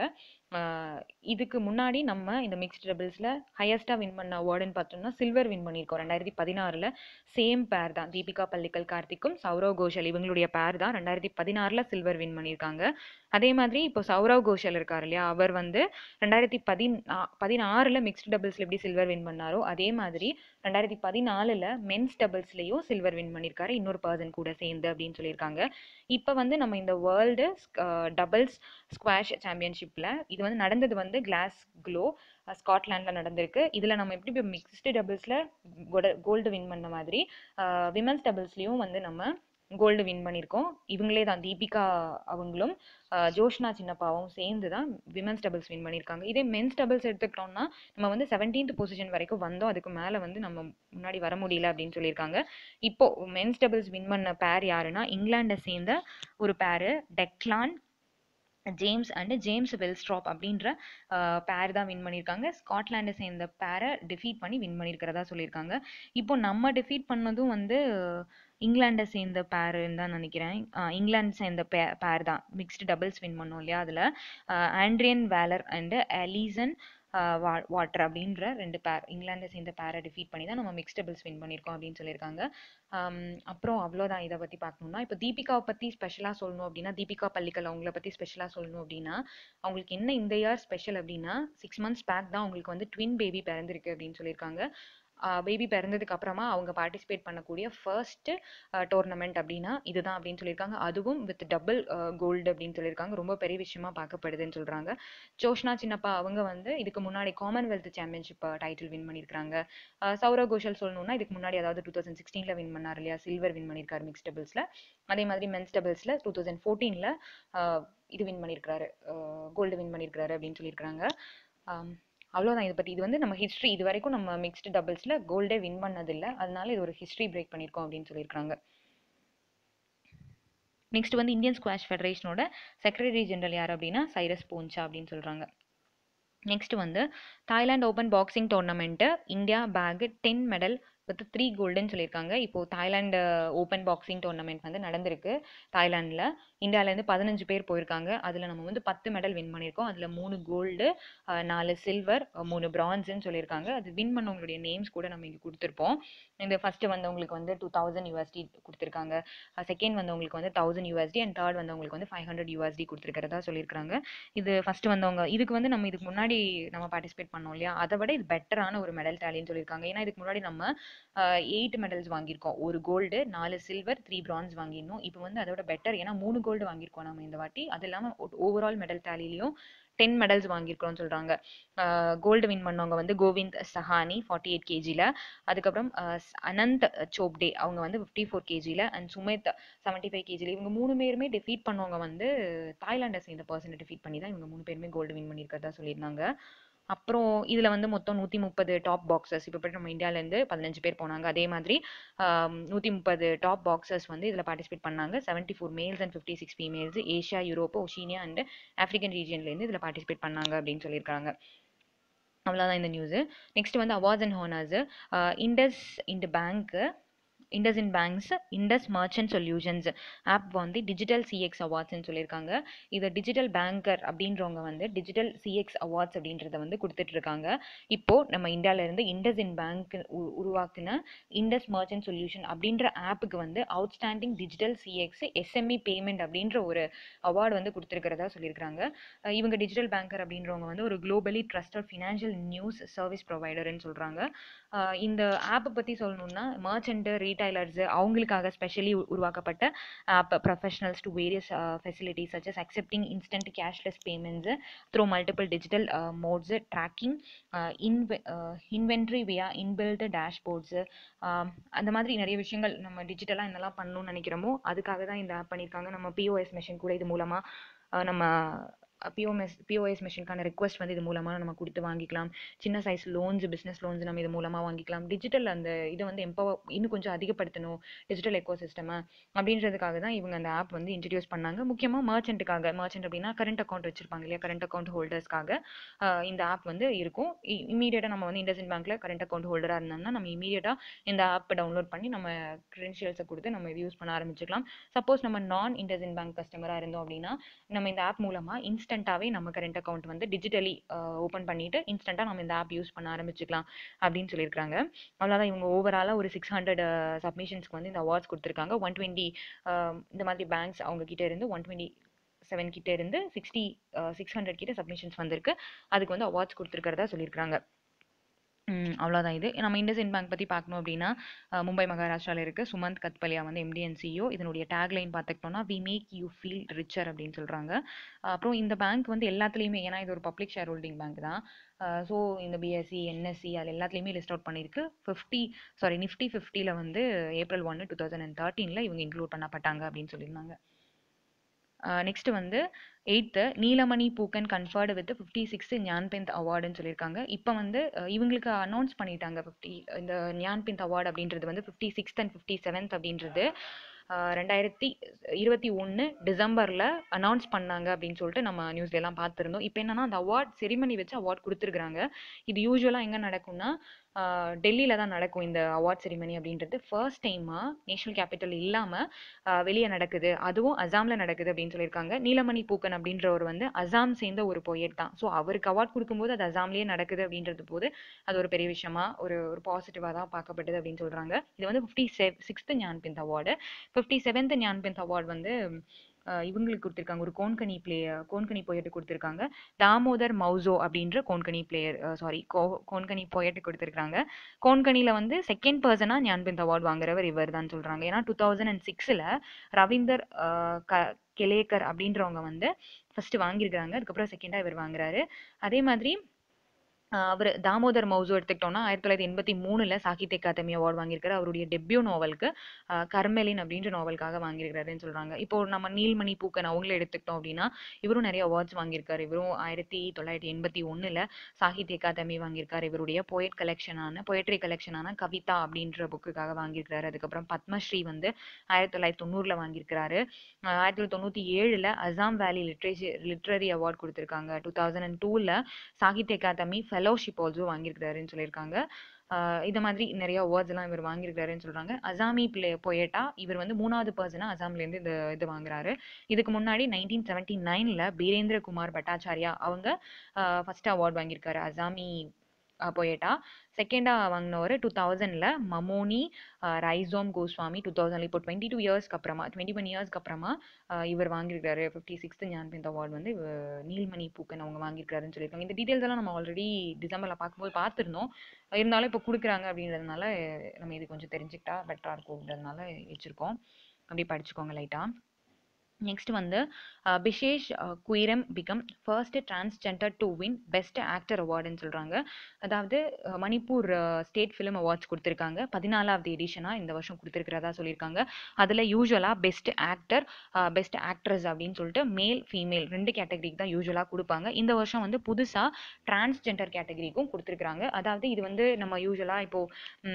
இதுக்கு முன்னாடி நம்ம இந்த மிக்ஸ்ட் டபுள்ஸில் ஹையஸ்ட்டாக வின் பண்ண அவார்டுன்னு பார்த்தோம்னா சில்வர் வின் பண்ணியிருக்கோம் ரெண்டாயிரத்தி பதினாறில் சேம் பேர் தான் தீபிகா பல்லிக்கல் கார்த்திக்கும் சௌரவ் கோஷல் இவங்களுடைய பேர் தான் ரெண்டாயிரத்தி பதினாறில் சில்வர் வின் பண்ணியிருக்காங்க அதே மாதிரி இப்போ சௌரவ் கோஷல் இருக்கார் இல்லையா அவர் வந்து ரெண்டாயிரத்தி பதினா பதினாறில் மிக்ஸ்ட் டபுள்ஸில் எப்படி சில்வர் வின் பண்ணாரோ அதே மாதிரி ரெண்டாயிரத்தி பதினாலில் மென்ஸ் டபுள்ஸ்லேயும் சில்வர் வின் பண்ணியிருக்காரு இன்னொரு பர்சன் கூட சேர்ந்து அப்படின்னு சொல்லியிருக்காங்க இப்போ வந்து நம்ம இந்த வேர்ல்டு டபுள்ஸ் ஸ்குவாஷ் சாம்பியன்ஷிப்பில் இது வந்து நடந்தது வந்து கிளாஸ் க்ளோ ஸ்காட்லாண்டில் நடந்திருக்கு இதில் நம்ம எப்படி இப்போ மிக்ஸ்டு டபுள்ஸில் கோல்டு வின் பண்ண மாதிரி விமன்ஸ் டபுள்ஸ்லேயும் வந்து நம்ம கோல்டு வின் பண்ணியிருக்கோம் இவங்களே தான் தீபிகா அவங்களும் ஜோஷ்னா சின்னப்பாவும் சேர்ந்து தான் விமன்ஸ் டபுள்ஸ் வின் பண்ணியிருக்காங்க இதே மென்ஸ் டபுள்ஸ் எடுத்துக்கிட்டோம்னா நம்ம வந்து செவன்டீன்த் பொசிஷன் வரைக்கும் வந்தோம் அதுக்கு மேலே வந்து நம்ம முன்னாடி வர முடியல அப்படின்னு சொல்லியிருக்காங்க இப்போ மென்ஸ் டபுள்ஸ் வின் பண்ண பேர் யாருன்னா இங்கிலாண்டை சேர்ந்த ஒரு பேரு Declan James and James Willstrop அப்படின்ற பேர் தான் வின் பண்ணியிருக்காங்க ஸ்காட்லாண்டை சேர்ந்த பேரை டிஃபீட் பண்ணி வின் பண்ணியிருக்கிறதா சொல்லியிருக்காங்க இப்போ நம்ம டிஃபீட் பண்ணதும் வந்து இங்கிலாண்டை சேர்ந்த பேருன்னு தான் நினைக்கிறேன் இங்கிலாந்து சேர்ந்த பே பேர் தான் மிக்ஸ்டு டபுள்ஸ் வின் பண்ணோம் இல்லையா அதில் ஆண்ட்ரியன் வேலர் அண்டு அலீசன் வா வாட்டர் அப்படின்ற ரெண்டு பேர் இங்கிலாண்டை சேர்ந்த பேரை டிஃபீட் பண்ணி தான் நம்ம மிக்ஸ்ட் டபுள்ஸ் வின் பண்ணியிருக்கோம் அப்படின்னு சொல்லியிருக்காங்க அப்புறம் அவ்வளோதான் இதை பற்றி பார்க்கணும்னா இப்போ தீபிகாவை பற்றி ஸ்பெஷலாக சொல்லணும் அப்படின்னா தீபிகா பள்ளிக்கல் அவங்கள பற்றி ஸ்பெஷலாக சொல்லணும் அப்படின்னா அவங்களுக்கு என்ன இந்த இயர் ஸ்பெஷல் அப்படின்னா சிக்ஸ் மந்த்ஸ் பேக் தான் அவங்களுக்கு வந்து ட்வின் பேபி பிறந்திருக்கு அப்படின்னு சொல்லியிருக்காங்க பேபி பிறந்ததுக்கு அப்புறமா அவங்க பார்ட்டிசிபேட் பண்ணக்கூடிய ஃபர்ஸ்ட் டோர்னமெண்ட் அப்படின்னா இதுதான் அப்படின்னு சொல்லியிருக்காங்க அதுவும் வித் டபுள் கோல்டு அப்படின்னு சொல்லியிருக்காங்க ரொம்ப பெரிய விஷயமா பார்க்கப்படுதுன்னு சொல்றாங்க ஜோஷ்னா சின்னப்பா அவங்க வந்து இதுக்கு முன்னாடி காமன்வெல்த் சாம்பியன்ஷிப் டைட்டில் வின் பண்ணியிருக்காங்க சௌரவ் கோஷல் சொல்லணும்னா இதுக்கு முன்னாடி அதாவது டூ தௌசண்ட் சிக்ஸ்டீனில் வின் பண்ணார் இல்லையா சில்வர் வின் பண்ணியிருக்காரு மிக்ஸ் டபுள்ஸில் அதே மாதிரி மென்ஸ் டபுள்ஸில் டூ தௌசண்ட் ஃபோர்டீனில் இது வின் பண்ணியிருக்காரு கோல்டு வின் பண்ணியிருக்காரு அப்படின்னு சொல்லியிருக்காங்க அவ்வளோதான் இதை பற்றி இது வந்து நம்ம ஹிஸ்ட்ரி இது வரைக்கும் நம்ம மிக்ஸ்டு டபுள்ஸில் கோல்டே வின் பண்ணதில்லை அதனால இது ஒரு ஹிஸ்ட்ரி பிரேக் பண்ணியிருக்கோம் அப்படின்னு சொல்லியிருக்காங்க நெக்ஸ்ட் வந்து இந்தியன் ஸ்குவாஷ் ஃபெடரேஷனோட செக்ரட்டரி ஜெனரல் யார் அப்படின்னா சைரஸ் போன்ச்சா அப்படின்னு சொல்கிறாங்க நெக்ஸ்ட் வந்து Thailand open boxing tournament India bag ten medal with three கோல்டுன்னு சொல்லியிருக்காங்க இப்போது தாய்லாந்து ஓப்பன் பாக்ஸிங் டோர்னமெண்ட் வந்து நடந்திருக்கு தாய்லாண்டில் இந்தியாவிலேருந்து பதினஞ்சு பேர் போயிருக்காங்க அதில் நம்ம வந்து பத்து மெடல் வின் பண்ணியிருக்கோம் அதில் மூணு கோல்டு நாலு சில்வர் மூணு பிரான்ஸுன்னு சொல்லியிருக்காங்க அது வின் பண்ணவங்களுடைய நேம்ஸ் கூட நம்ம இங்கே கொடுத்துருப்போம் இந்த ஃபஸ்ட்டு வந்தவங்களுக்கு வந்து டூ தௌசண்ட் யூஎஸ்டி கொடுத்துருக்காங்க செகண்ட் வந்தவங்களுக்கு வந்து தௌசண்ட் யூஎஸ்டி அண்ட் தேர்ட் வந்தவங்களுக்கு வந்து ஃபைவ் ஹண்ட்ரட் யூஎஸ்டி கொடுத்துருக்கிறதா சொல்லியிருக்காங்க இது ஃபஸ்ட்டு வந்தவங்க இதுக்கு வந்து நம்ம இதுக்கு முன்னாடி நம்ம பார்ட்டிசிபேட் பண்ணோம் இல்லையா அதை விட இது பெட்டரான ஒரு மெடல் டேலின்னு சொல்லியிருக்காங்க ஏன்னா இதுக்கு முன்னாடி நம்ம எயிட் மெடல்ஸ் வாங்கியிருக்கோம் ஒரு கோல்டு நாலு சில்வர் த்ரீ பிரான்ஸ் வாங்கியிருந்தோம் இப்போ வந்து அதோட பெட்டர் ஏன்னா மூணு கோல்டு வாங்கியிருக்கோம் நம்ம இந்த வாட்டி அது இல்லாமல் ஓவரால் மெடல் டேலிலையும் டென் மெடல்ஸ் வாங்கியிருக்கிறோம்னு சொல்கிறாங்க கோல்டு வின் பண்ணவங்க வந்து கோவிந்த் சஹானி ஃபார்ட்டி எயிட் கேஜியில் அதுக்கப்புறம் அனந்த் சோப்டே அவங்க வந்து ஃபிஃப்டி ஃபோர் கேஜியில் அண்ட் சுமித் செவன்ட்டி ஃபைவ் கேஜியில் இவங்க மூணு பேருமே டிஃபீட் பண்ணவங்க வந்து தாய்லாண்டை சேர்ந்த பர்சனை டிஃபீட் பண்ணி தான் இவங்க மூணு பேருமே கோல்டு வின் பண்ணியிருக்கிறதா சொல்லியிருந்தாங்க அப்புறம் இதில் வந்து மொத்தம் நூற்றி முப்பது டாப் பாக்ஸர்ஸ் இப்போ போய்ட்டு நம்ம இந்தியாவிலேருந்து பதினஞ்சு பேர் போனாங்க அதே மாதிரி நூற்றி முப்பது டாப் பாக்ஸர்ஸ் வந்து இதில் பார்ட்டிசிபேட் பண்ணாங்க seventy four males and fifty six females Asia Europe Oceania and African ரீஜன்லேருந்து இதில் பார்ட்டிசிபேட் பண்ணாங்க அப்படின்னு சொல்லியிருக்காங்க அவ்வளோதான் இந்த நியூஸு நெக்ஸ்ட் வந்து அவார்ட்ஸ் அண்ட் ஹானர்ஸு இண்டஸ் இந்த bank IndusInd bank's Indus merchant solutions app வந்து டிஜிட்டல் சிஎக்ஸ் அவார்ட்ஸ்னு சொல்லியிருக்காங்க இதை டிஜிட்டல் பேங்கர் அப்படின்றவங்க வந்து டிஜிட்டல் சிஎக்ஸ் அவார்ட்ஸ் அப்படின்றத வந்து கொடுத்துட்ருக்காங்க இப்போது நம்ம இந்தியாவிலேருந்து இண்டஸ்இன் பேங்க் உருவாக்குன இண்டஸ் மர்ச்சன்ட் சொல்யூஷன் அப்படின்ற ஆப்புக்கு வந்து outstanding digital CX SME payment அப்படின்ற ஒரு அவார்டு வந்து கொடுத்துருக்கிறதா சொல்லியிருக்காங்க அஹ் இவங்க டிஜிட்டல் பேங்கர் அப்படின்றவங்க வந்து ஒரு globally trusted financial news service ப்ரொவைடர்னு சொல்கிறாங்க இந்த ஆப்பை பற்றி சொல்லணும்னா மர்ச்சண்ட்டு ரீட்டைலர்ஸு அவங்களுக்காக ஸ்பெஷலி உருவாக்கப்பட்ட app professionals to various facilities such as accepting instant cashless payments through multiple digital modes tracking இன்வெ இன்வென்ட்ரி வியா இன்பில்டு டேஷ்போர்ட்ஸு அந்த மாதிரி நிறைய விஷயங்கள் நம்ம டிஜிட்டலாக என்னெல்லாம் பண்ணணும்னு நினைக்கிறோமோ அதுக்காக தான் இந்த ஆப் பண்ணியிருக்காங்க நம்ம பிஓஎஸ் மிஷின் கூட இது மூலமாக நம்ம பிஓஎஸ் பிஓஎஸ் மிஷினுக்கான ரெக்வஸ்ட் வந்து இது மூலமாக நம்ம கொடுத்து வாங்கிக்கலாம் சின்ன சைஸ் லோன்ஸ் பிஸ்னஸ் லோன்ஸ் நம்ம இது மூலமாக வாங்கிக்கலாம் டிஜிட்டல் அந்த இதை வந்து எம்பவர் இன்னும் கொஞ்சம் அதிகப்படுத்தணும் டிஜிட்டல் எக்கோ சிஸ்டமை அப்படின்றதுக்காக தான் இவங்க அந்த ஆப் வந்து இன்ட்ரடியூஸ் பண்ணாங்க முக்கியமாக மர்ச்சென்ட்டுக்காக மர்ச்சென்ட் அப்படின்னா கரண்ட் அக்கௌண்ட் வச்சிருப்பாங்க இல்லையா கரண்ட் அக்கௌண்ட் ஹோல்டர்ஸ்க்காக இந்த ஆப் வந்து இருக்கும் இமீடியட்டாக நம்ம வந்து இண்டஸ்இன் பேங்க்கில் கரண்ட் அக்கௌண்ட் ஹோல்டராக இருந்தோம்னா நம்ம இமீடியட்டாக இந்த ஆப் டவுன்லோட் பண்ணி நம்ம க்ரெடென்ஷியல்ஸை கொடுத்து நம்ம இது யூஸ் பண்ண ஆரம்பிச்சுக்கலாம் சப்போஸ் நம்ம நான் இண்டஸ்இன் பேங்க் கஸ்டமராக இருந்தோம் அப்படின்னா நம்ம இந்த ஆப் மூலமாக இன்ஸ்டண்ட்டாகவே நம்ம கரண்ட் அக்கௌண்ட் வந்து டிஜிட்டலி ஓப்பன் பண்ணிட்டு இன்ஸ்டண்ட்டாக நம்ம இந்த ஆப் யூஸ் பண்ண ஆரம்பிச்சுக்கலாம் அப்படின்னு சொல்லியிருக்காங்க அவ்வளோதான் இவங்க ஓவராலாக ஒரு சிக்ஸ் ஹண்ட்ரட் சப்மிஷன்ஸ்க்கு வந்து இந்த அவார்ட்ஸ் கொடுத்துருக்காங்க ஒன் டுவெண்ட்டி இந்த மாதிரி பேங்க்ஸ் அவங்க கிட்ட இருந்து ஒன் டுவெண்ட்டி செவன் கிட்ட இருந்து சிக்ஸ்டி சிக்ஸ் ஹண்ட்ரட் கிட்ட சப்மிஷன்ஸ் வந்திருக்கு அதுக்கு வந்து அவார்ட்ஸ் கொடுத்துருக்கிறதா சொல்லியிருக்காங்க அவ்வளோதான் இது நம்ம இண்டஸ்இன் பேங்க் பற்றி பார்க்கணும் அப்படின்னா மும்பை மகாராஷ்டிராவில் இருக்க சுமந்த் கத்பலியா வந்து எம்டி அண்ட் சிஓ இதனுடைய டேக்லைன் பார்த்துக்கிட்டோம்னா we make you feel richer அப்படின்னு சொல்கிறாங்க அப்புறம் இந்த பேங்க் வந்து எல்லாத்துலேயுமே ஏன்னா இது ஒரு பப்ளிக் ஷேர் ஹோல்டிங் பேங்க் தான் ஸோ இந்த பிஎஸ்சி என்எஸ்சி அது எல்லாத்துலேயுமே லிஸ்ட் அவுட் பண்ணியிருக்கு ஃபிஃப்டி சாரி நிஃப்டி ஃபிஃப்டியில் வந்து ஏப்ரல் ஒன்று டூ தௌசண்ட் அண்ட் தேர்ட்டீனில் இவங்க இன்க்ளூட் பண்ணப்பட்டாங்க அப்படின்னு சொல்லியிருந்தாங்க நெக்ஸ்ட் வந்து எயித்து Nilmani Phookan conferred with fifty sixth Jnanpith அவார்டுன்னு சொல்லியிருக்காங்க இப்போ வந்து இவங்களுக்கு அனௌன்ஸ் பண்ணிட்டாங்க ஃபிஃப்டி இந்த ஞான்பெந்த் அவார்டு அப்படின்றது வந்து fifty sixth and fifty seventh அப்படின்றது ரெண்டாயிரத்தி இருபத்தி ஒன்று டிசம்பரில் அனௌன்ஸ் பண்ணாங்க அப்படின்னு சொல்லிட்டு நம்ம நியூஸ்ல எல்லாம் பார்த்துருந்தோம் இப்போ என்னன்னா அந்த அவார்ட் செரிமனி வச்சு அவார்ட் கொடுத்துருக்குறாங்க இது யூஸ்வலாக எங்கே நடக்கும்னா டெல்லியில் தான் நடக்கும் இந்த அவார்ட் செரிமனி அப்படின்றது ஃபர்ஸ்ட் டைமாக நேஷனல் கேபிட்டல் இல்லாமல் வெளியே நடக்குது அதுவும் அசாமில் நடக்குது அப்படின்னு சொல்லியிருக்காங்க நீலமணி பூக்கன் அப்படின்றவர் வந்து அசாம் சேர்ந்த ஒரு பொயட் தான் ஸோ அவருக்கு அவார்ட் கொடுக்கும்போது அது அசாம்லேயே நடக்குது அப்படின்றது போது அது ஒரு பெரிய விஷயமா ஒரு ஒரு பாசிட்டிவாக தான் பார்க்கப்படுது அப்படின்னு சொல்கிறாங்க இது வந்து ஃபிஃப்டி செவ் sixth Jnanpith award fifty seventh Jnanpith award வந்து இவங்களுக்கு கொடுத்துருக்காங்க ஒரு கோன்கனி பிளேயர் கோன்கனி போயட்டு கொடுத்துருக்காங்க தாமோதர் மௌசோ அப்படின்ற கோன்கனி பிளேயர் சாரி கோ கோன்கனி போயட்டு கொடுத்துருக்காங்க கோன்கனியில் வந்து செகண்ட் பர்சனாக ஞான்பிந்த் அவார்டு வாங்குறவர் இவர் தான் சொல்கிறாங்க ஏன்னா டூ தௌசண்ட் அண்ட் சிக்ஸில் ரவீந்தர் க கெலேக்கர் அப்படின்றவங்க வந்து ஃபஸ்ட்டு வாங்கியிருக்கிறாங்க அதுக்கப்புறம் செகண்டாக இவர் வாங்குறாரு அதே மாதிரி அவர் தாமோதர் மௌசு எடுத்துக்கிட்டோம்னா ஆயிரத்தி தொள்ளாயிரத்தி எண்பத்தி மூணில் சாகித்ய அகாதமி அவார்டு வாங்கியிருக்காரு அவருடைய டெபியூ நாவலுக்கு கர்மெலின் அப்படின்ற நாவலுக்காக வாங்கியிருக்காருன்னு சொல்கிறாங்க இப்போ நம்ம நீல்மணி பூக்கன் அவங்கள எடுத்துக்கிட்டோம் அப்படின்னா இவரும் நிறைய அவார்ட்ஸ் வாங்கியிருக்காரு இவரும் ஆயிரத்தி தொள்ளாயிரத்தி எண்பத்தி ஒன்றில் சாகித்ய அகாதமி வாங்கியிருக்காரு இவருடைய போயட் கலெக்ஷனான பொயட்ரி கலெக்ஷனான கவிதா அப்படின்ற புக்குக்காக வாங்கியிருக்காரு அதுக்கப்புறம் பத்மஸ்ரீ வந்து ஆயிரத்தி தொள்ளாயிரத்தி தொண்ணூறில் வாங்கியிருக்காரு ஆயிரத்தி தொள்ளாயிரத்தி தொண்ணூற்றி ஏழில் Assam valley literature literary award கொடுத்துருக்காங்க டூ தௌசண்ட் அண்ட் டூவில் சாகித்ய அகாதமி ஃபெலோஷிப் ஆல்சோ வாங்கியிருக்கிறாருன்னு சொல்லியிருக்காங்க இந்த மாதிரி நிறைய அவார்ட்ஸ் எல்லாம் இவர் வாங்கியிருக்காருன்னு சொல்றாங்க அசாமி பிளே பொயட்டா இவர் வந்து மூணாவது பர்சனா அசாம்லேருந்து இந்த இது வாங்குறாரு இதுக்கு முன்னாடி நைன்டீன் செவன்டி நைனில் பீரேந்திர குமார் பட்டாச்சாரியா அவங்க ஃபர்ஸ்ட் அவார்டு வாங்கியிருக்காரு அசாமி பொயட்டா செகண்டாக வாங்கினவர் டூ தௌசண்டில் மமோனி ரைசோம் கோஸ்வாமி டூ தௌசண்ட் இப்போ டுவெண்ட்டி டூ இயர்ஸ்க்கு அப்புறமா டுவெண்ட்டி ஒன் இயர்ஸ்க்கு அப்புறமா இவர் வாங்கியிருக்காரு ஃபிஃப்டி சிக்ஸ்த் ஞான்பிந்த் அவார்டு வந்து நீல்மணி பூக்கன் அவங்க வாங்கியிருக்காருன்னு சொல்லியிருக்காங்க இந்த டீட்டெயில்ஸ் எல்லாம் நம்ம ஆல்ரெடி டிசம்பரில் பார்க்கும்போது பார்த்துருந்தோம் இருந்தாலும் இப்போ கொடுக்குறாங்க அப்படின்றதுனால நம்ம இது கொஞ்சம் தெரிஞ்சுக்கிட்டா பெட்டராக இருக்கும் அப்படின்றதுனால வச்சுருக்கோம் அப்படியே படிச்சுக்கோங்க லைட்டாக நெக்ஸ்ட் வந்து Bishesh Huirem become first transgender to win best actor அவார்டுன்னு சொல்கிறாங்க அதாவது மணிப்பூர் ஸ்டேட் ஃபிலிம் அவார்ட்ஸ் கொடுத்துருக்காங்க பதினாலாவது எடிஷனாக இந்த வருஷம் கொடுத்துருக்கிறதா சொல்லியிருக்காங்க அதில் யூஸ்வலாக பெஸ்ட் ஆக்டர் பெஸ்ட் ஆக்ட்ரஸ் அப்படின்னு சொல்லிட்டு மேல் ஃபீமேல் ரெண்டு கேட்டகரிக்கு தான் யூஸ்வலாக கொடுப்பாங்க இந்த வருஷம் வந்து புதுசாக டிரான்ஸ்ஜெண்டர் கேட்டகரிக்கும் கொடுத்துருக்குறாங்க அதாவது இது வந்து நம்ம யூஸ்வலாக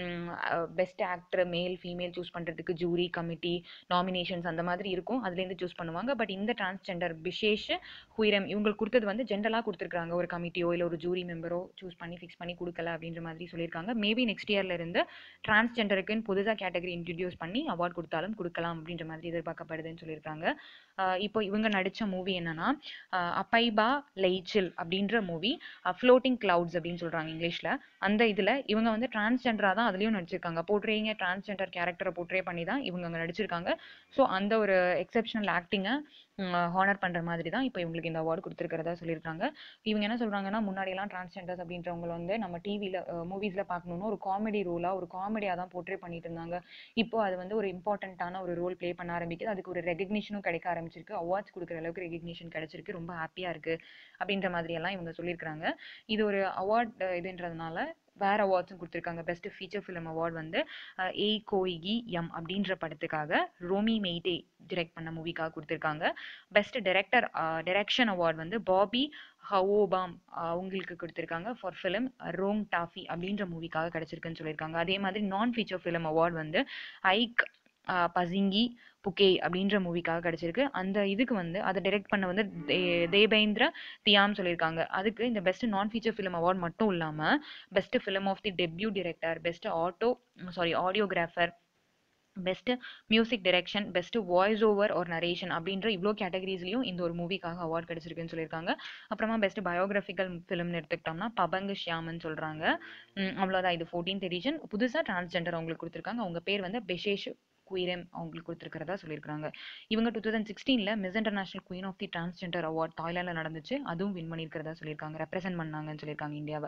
இப்போது best actor male female choose பண்ணுறதுக்கு ஜூரி கமிட்டி நாமினேஷன்ஸ் அந்த மாதிரி இருக்கும் அதுலேருந்து சூஸ் சூஸ் பண்ணுவாங்க பட் இந்த டிரான்ஸ்ஜெண்டர் பிஷேஷ் ஹுயிரம் இவங்களுக்கு கொடுத்தது வந்து ஜென்ரலாக கொடுத்துருக்காங்க ஒரு கமிட்டியோ இல்லை ஒரு ஜூரி மெம்பரோ சூஸ் பண்ணி ஃபிக்ஸ் பண்ணி கொடுக்கல அப்படின்ற மாதிரி சொல்லியிருக்காங்க மேபி நெக்ஸ்ட் இயர்ல இருந்து டிரான்ஸ்ஜெண்டருக்குன்னு புதுசாக கேட்டகரி இன்ட்ரடியூஸ் பண்ணி அவார்ட் கொடுத்தாலும் கொடுக்கலாம் அப்படின்ற மாதிரி எதிர்பார்க்கப்படுதுன்னு சொல்லியிருக்காங்க ஆஹ் இப்போ இவங்க நடித்த மூவி என்னன்னா ஆஹ் அப்பைபா லைச்சில் அப்படின்ற மூவி ஃப்ளோட்டிங் கிளவுட்ஸ் அப்படின்னு சொல்றாங்க இங்கிலீஷ்ல அந்த இதுல இவங்க வந்து டிரான்ஸ்ஜெண்டரா தான் அதுலயும் நடிச்சிருக்காங்க போட்ரேயிங்க டிரான்ஸ்ஜெண்டர் கேரக்டரை போட்ரே பண்ணி தான் இவங்க அங்க நடிச்சிருக்காங்க ஸோ அந்த ஒரு எக்ஸெப்ஷனல் ஆக்டிங்கை ஹானர் பண்ற மாதிரி தான் இப்போ இவங்களுக்கு இந்த அவார்டு கொடுத்துருக்கிறதா சொல்லியிருக்காங்க இவங்க என்ன சொல்றாங்கன்னா முன்னாடி எல்லாம் டிரான்ஸ்ஜெண்டர்ஸ் அப்படின்றவங்க வந்து நம்ம டிவியில மூவிஸ்ல பார்க்கணும்னா ஒரு காமெடி ரோலா ஒரு காமெடியா தான் போர்ட்ரே பண்ணிட்டு இருந்தாங்க இப்போ அது வந்து ஒரு இம்பார்ட்டண்ட்டான ஒரு ரோல் ப்ளே பண்ண ஆரம்பிக்குது அதுக்கு ஒரு ரெகக்னிஷனும் கிடைக்க ஆரம்பிச்சிருக்கு அவார்ட்ஸ் கொடுக்குற அளவுக்கு ரெகக்னிஷன் கிடைச்சிருக்கு ரொம்ப ஹாப்பியா இருக்கு அப்படின்ற மாதிரி எல்லாம் இவங்க சொல்லியிருக்காங்க இது ஒரு அவார்ட் இதுன்றதுனால வேற அவார்ட்ஸும் கொடுத்துருக்காங்க பெஸ்ட் ஃபீச்சர் ஃபிலிம் அவார்ட் வந்து அஹ், ஏய் கோயிகி எம் அப்படின்ற படத்துக்காக ரோமி மெய்டே டிரெக்ட் பண்ண மூவிக்காக கொடுத்துருக்காங்க பெஸ்ட் டைரக்டர் டைரக்ஷன் அவார்ட் வந்து பாபி ஹவோபாம் அவங்களுக்கு கொடுத்துருக்காங்க ஃபார் ஃபிலிம் ரோங் டாஃபி அப்படின்ற மூவிக்காக கிடைச்சிருக்குன்னு சொல்லியிருக்காங்க அதே மாதிரி நான் ஃபீச்சர் ஃபிலிம் அவார்ட் வந்து ஐக் ஆஹ் பசிங்கி புகே அப்படின்ற மூவிக்காக கிடைச்சிருக்கு அந்த இதுக்கு வந்து அதை டைரக்ட் பண்ண வந்து தே- தேபேந்திர தியாம் சொல்லியிருக்காங்க அதுக்கு இந்த பெஸ்ட் நான் ஃபீச்சர் ஃபிலிம் அவார்ட் மட்டும் இல்லாம best film of the debut director best auto sorry audiographer best music direction best voice over ஒரு நரேஷன் அப்படின்ற இவ்வளோ கேட்டகரிஸ்லையும் இந்த ஒரு மூவிக்காக அவார்ட் கிடைச்சிருக்குன்னு சொல்லியிருக்காங்க அப்புறமா பெஸ்ட் பயோகிராஃபிக்கல் ஃபிலிம்னு எடுத்துக்கிட்டோம்னா பபங்கு ஷியாமன் சொல்றாங்க உம் அவ்வளோதான் இது ஃபோர்டீன்த் எடிஷன் புதுசாக டிரான்ஸ்ஜெண்டர் அவங்களுக்கு கொடுத்துருக்காங்க அவங்க பேர் வந்து பெஷேஷ் குயிரம் அவங்களுக்கு கொடுத்துருக்கிறதா சொல்லியிருக்காங்க இவங்க டூ தௌசண்ட் சிக்ஸ்டீனில் miss international queen of the transgender award தாய்லாண்டில் நடந்துச்சு அதுவும் வின் பண்ணியிருக்கிறதா சொல்லியிருக்காங்க ரெப்ரசென்ட் பண்ணாங்கன்னு சொல்லியிருக்காங்க இந்தியாவை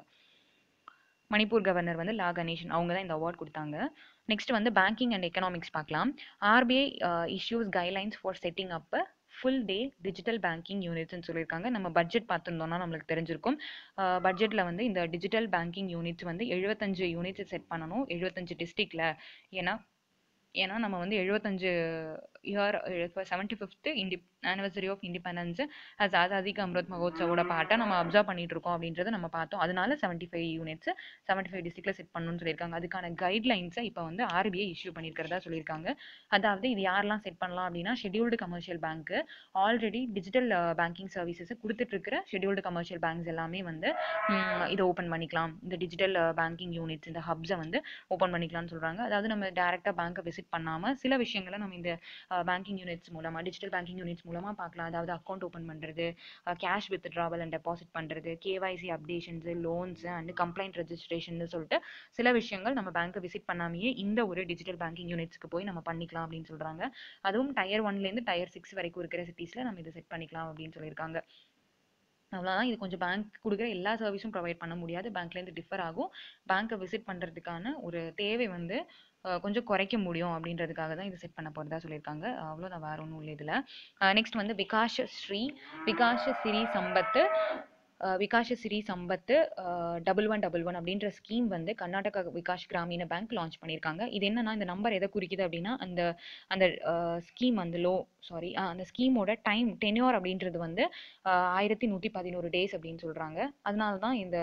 மணிப்பூர் கவர்னர் வந்து லா கணேசன் அவங்க தான் இந்த அவார்ட் கொடுத்தாங்க நெக்ஸ்ட் வந்து பேங்கிங் அண்ட் எக்கனாமிக்ஸ் பார்க்கலாம் RBI issues guidelines for setting up full day digital banking யூனிட்ஸ்னு சொல்லியிருக்காங்க நம்ம பட்ஜெட் பார்த்துருந்தோம்னா நம்மளுக்கு தெரிஞ்சிருக்கும் பட்ஜெட்டில் வந்து இந்த டிஜிட்டல் பேங்கிங் யூனிட்ஸ் வந்து எழுபத்தஞ்சு யூனிட்ஸ் செட் பண்ணணும் எழுபத்தஞ்சு டிஸ்ட்ரிக்டில் ஏன்னா ஏன்னா நம்ம வந்து எழுபத்தஞ்சு year seventy fifth indie anniversary of independence as ஆசாதிக்கு அம்ருத் மகோத்சவோட பாட்டை நம்ம அப்சர்வ் பண்ணிட்டு இருக்கோம் அப்படின்றத நம்ம பார்த்தோம் அதனால seventy five units seventy five டிஸ்ட்ரிக்ட்ல செட் பண்ணணும்னு சொல்லியிருக்காங்க அதுக்கான கைட்லைன்ஸை இப்போ வந்து ஆர்பிஐ இஷ்யூ பண்ணியிருக்கிறதா சொல்லியிருக்காங்க அதாவது இது யாரெல்லாம் செட் பண்ணலாம் அப்படின்னா ஷெட்யூல்டு கமர்ஷியல் பேங்க்கு ஆல்ரெடி டிஜிட்டல் பேங்கிங் சர்வீசஸை கொடுத்துட்டு இருக்கிற ஷெட்யூல்டு கமர்ஷியல் பேங்க்ஸ் எல்லாமே வந்து ம், இதை ஓப்பன் பண்ணிக்கலாம் இந்த டிஜிட்டல் பேங்கிங் யூனிட்ஸ் இந்த ஹப்ஸை வந்து ஓப்பன் பண்ணிக்கலாம்னு சொல்றாங்க அதாவது நம்ம டேரெக்டாக பேங்க்கை விசிட் பண்ணாம சில விஷயங்களை நம்ம இந்த பேங்கிங் யூனிட்ஸ் மூலமா டிஜிட்டல் பேங்கிங் யூனிட்ஸ் மூலமா பார்க்கலாம் அதாவது அக்கௌண்ட் ஓப்பன் பண்றது கேஷ் வித்ட்ராவல் அண்ட் டெபாசிட் பண்றது KYC updations loans and complaint registration சொல்லிட்டு சில விஷயங்கள் நம்ம பேங்க்கை விசிட் பண்ணாமையே இந்த ஒரு டிஜிட்டல் பேங்கிங் யூனிட்ஸ்க்கு போய் நம்ம பண்ணிக்கலாம் அப்படின்னு சொல்றாங்க அதுவும் டயர் ஒன்லேருந்து டயர் சிக்ஸ் வரைக்கும் இருக்கிற சிட்டிஸ்ல நம்ம இதை செட் பண்ணிக்கலாம் அப்படின்னு சொல்லியிருக்காங்க அவ்வளோதான் இது கொஞ்சம் பேங்க் கொடுக்குற எல்லா சர்வீஸும் ப்ரொவைட் பண்ண முடியாது பேங்க்லேருந்து டிஃபர் ஆகும் பேங்க்கை விசிட் பண்ணுறதுக்கான ஒரு தேவை வந்து அஹ், கொஞ்சம் குறைக்க முடியும் அப்படின்றதுக்காக தான் இது செட் பண்ண போகிறதா சொல்லியிருக்காங்க அவ்வளோதான் வேற ஒன்றும் இல்லை இதில் நெக்ஸ்ட் வந்து விகாஷ ஸ்ரீ விகாஷ சிறி சம்பத்து அஹ், Vikasa Siri Sampath double one double one அப்படின்ற ஸ்கீம் வந்து கர்நாடகா விகாஷ் கிராமீண பேங்க் லான்ச் பண்ணியிருக்காங்க இது என்னன்னா இந்த நம்பர் எதை குறிக்குது அப்படின்னா அந்த அந்த ஸ்கீம் அந்த லோ சாரி அந்த ஸ்கீமோட டைம் டென்யூர் அப்படின்றது வந்து ஆயிரத்தி நூற்றி பதினோரு டேஸ் அப்படின்னு சொல்கிறாங்க அதனால தான் இந்த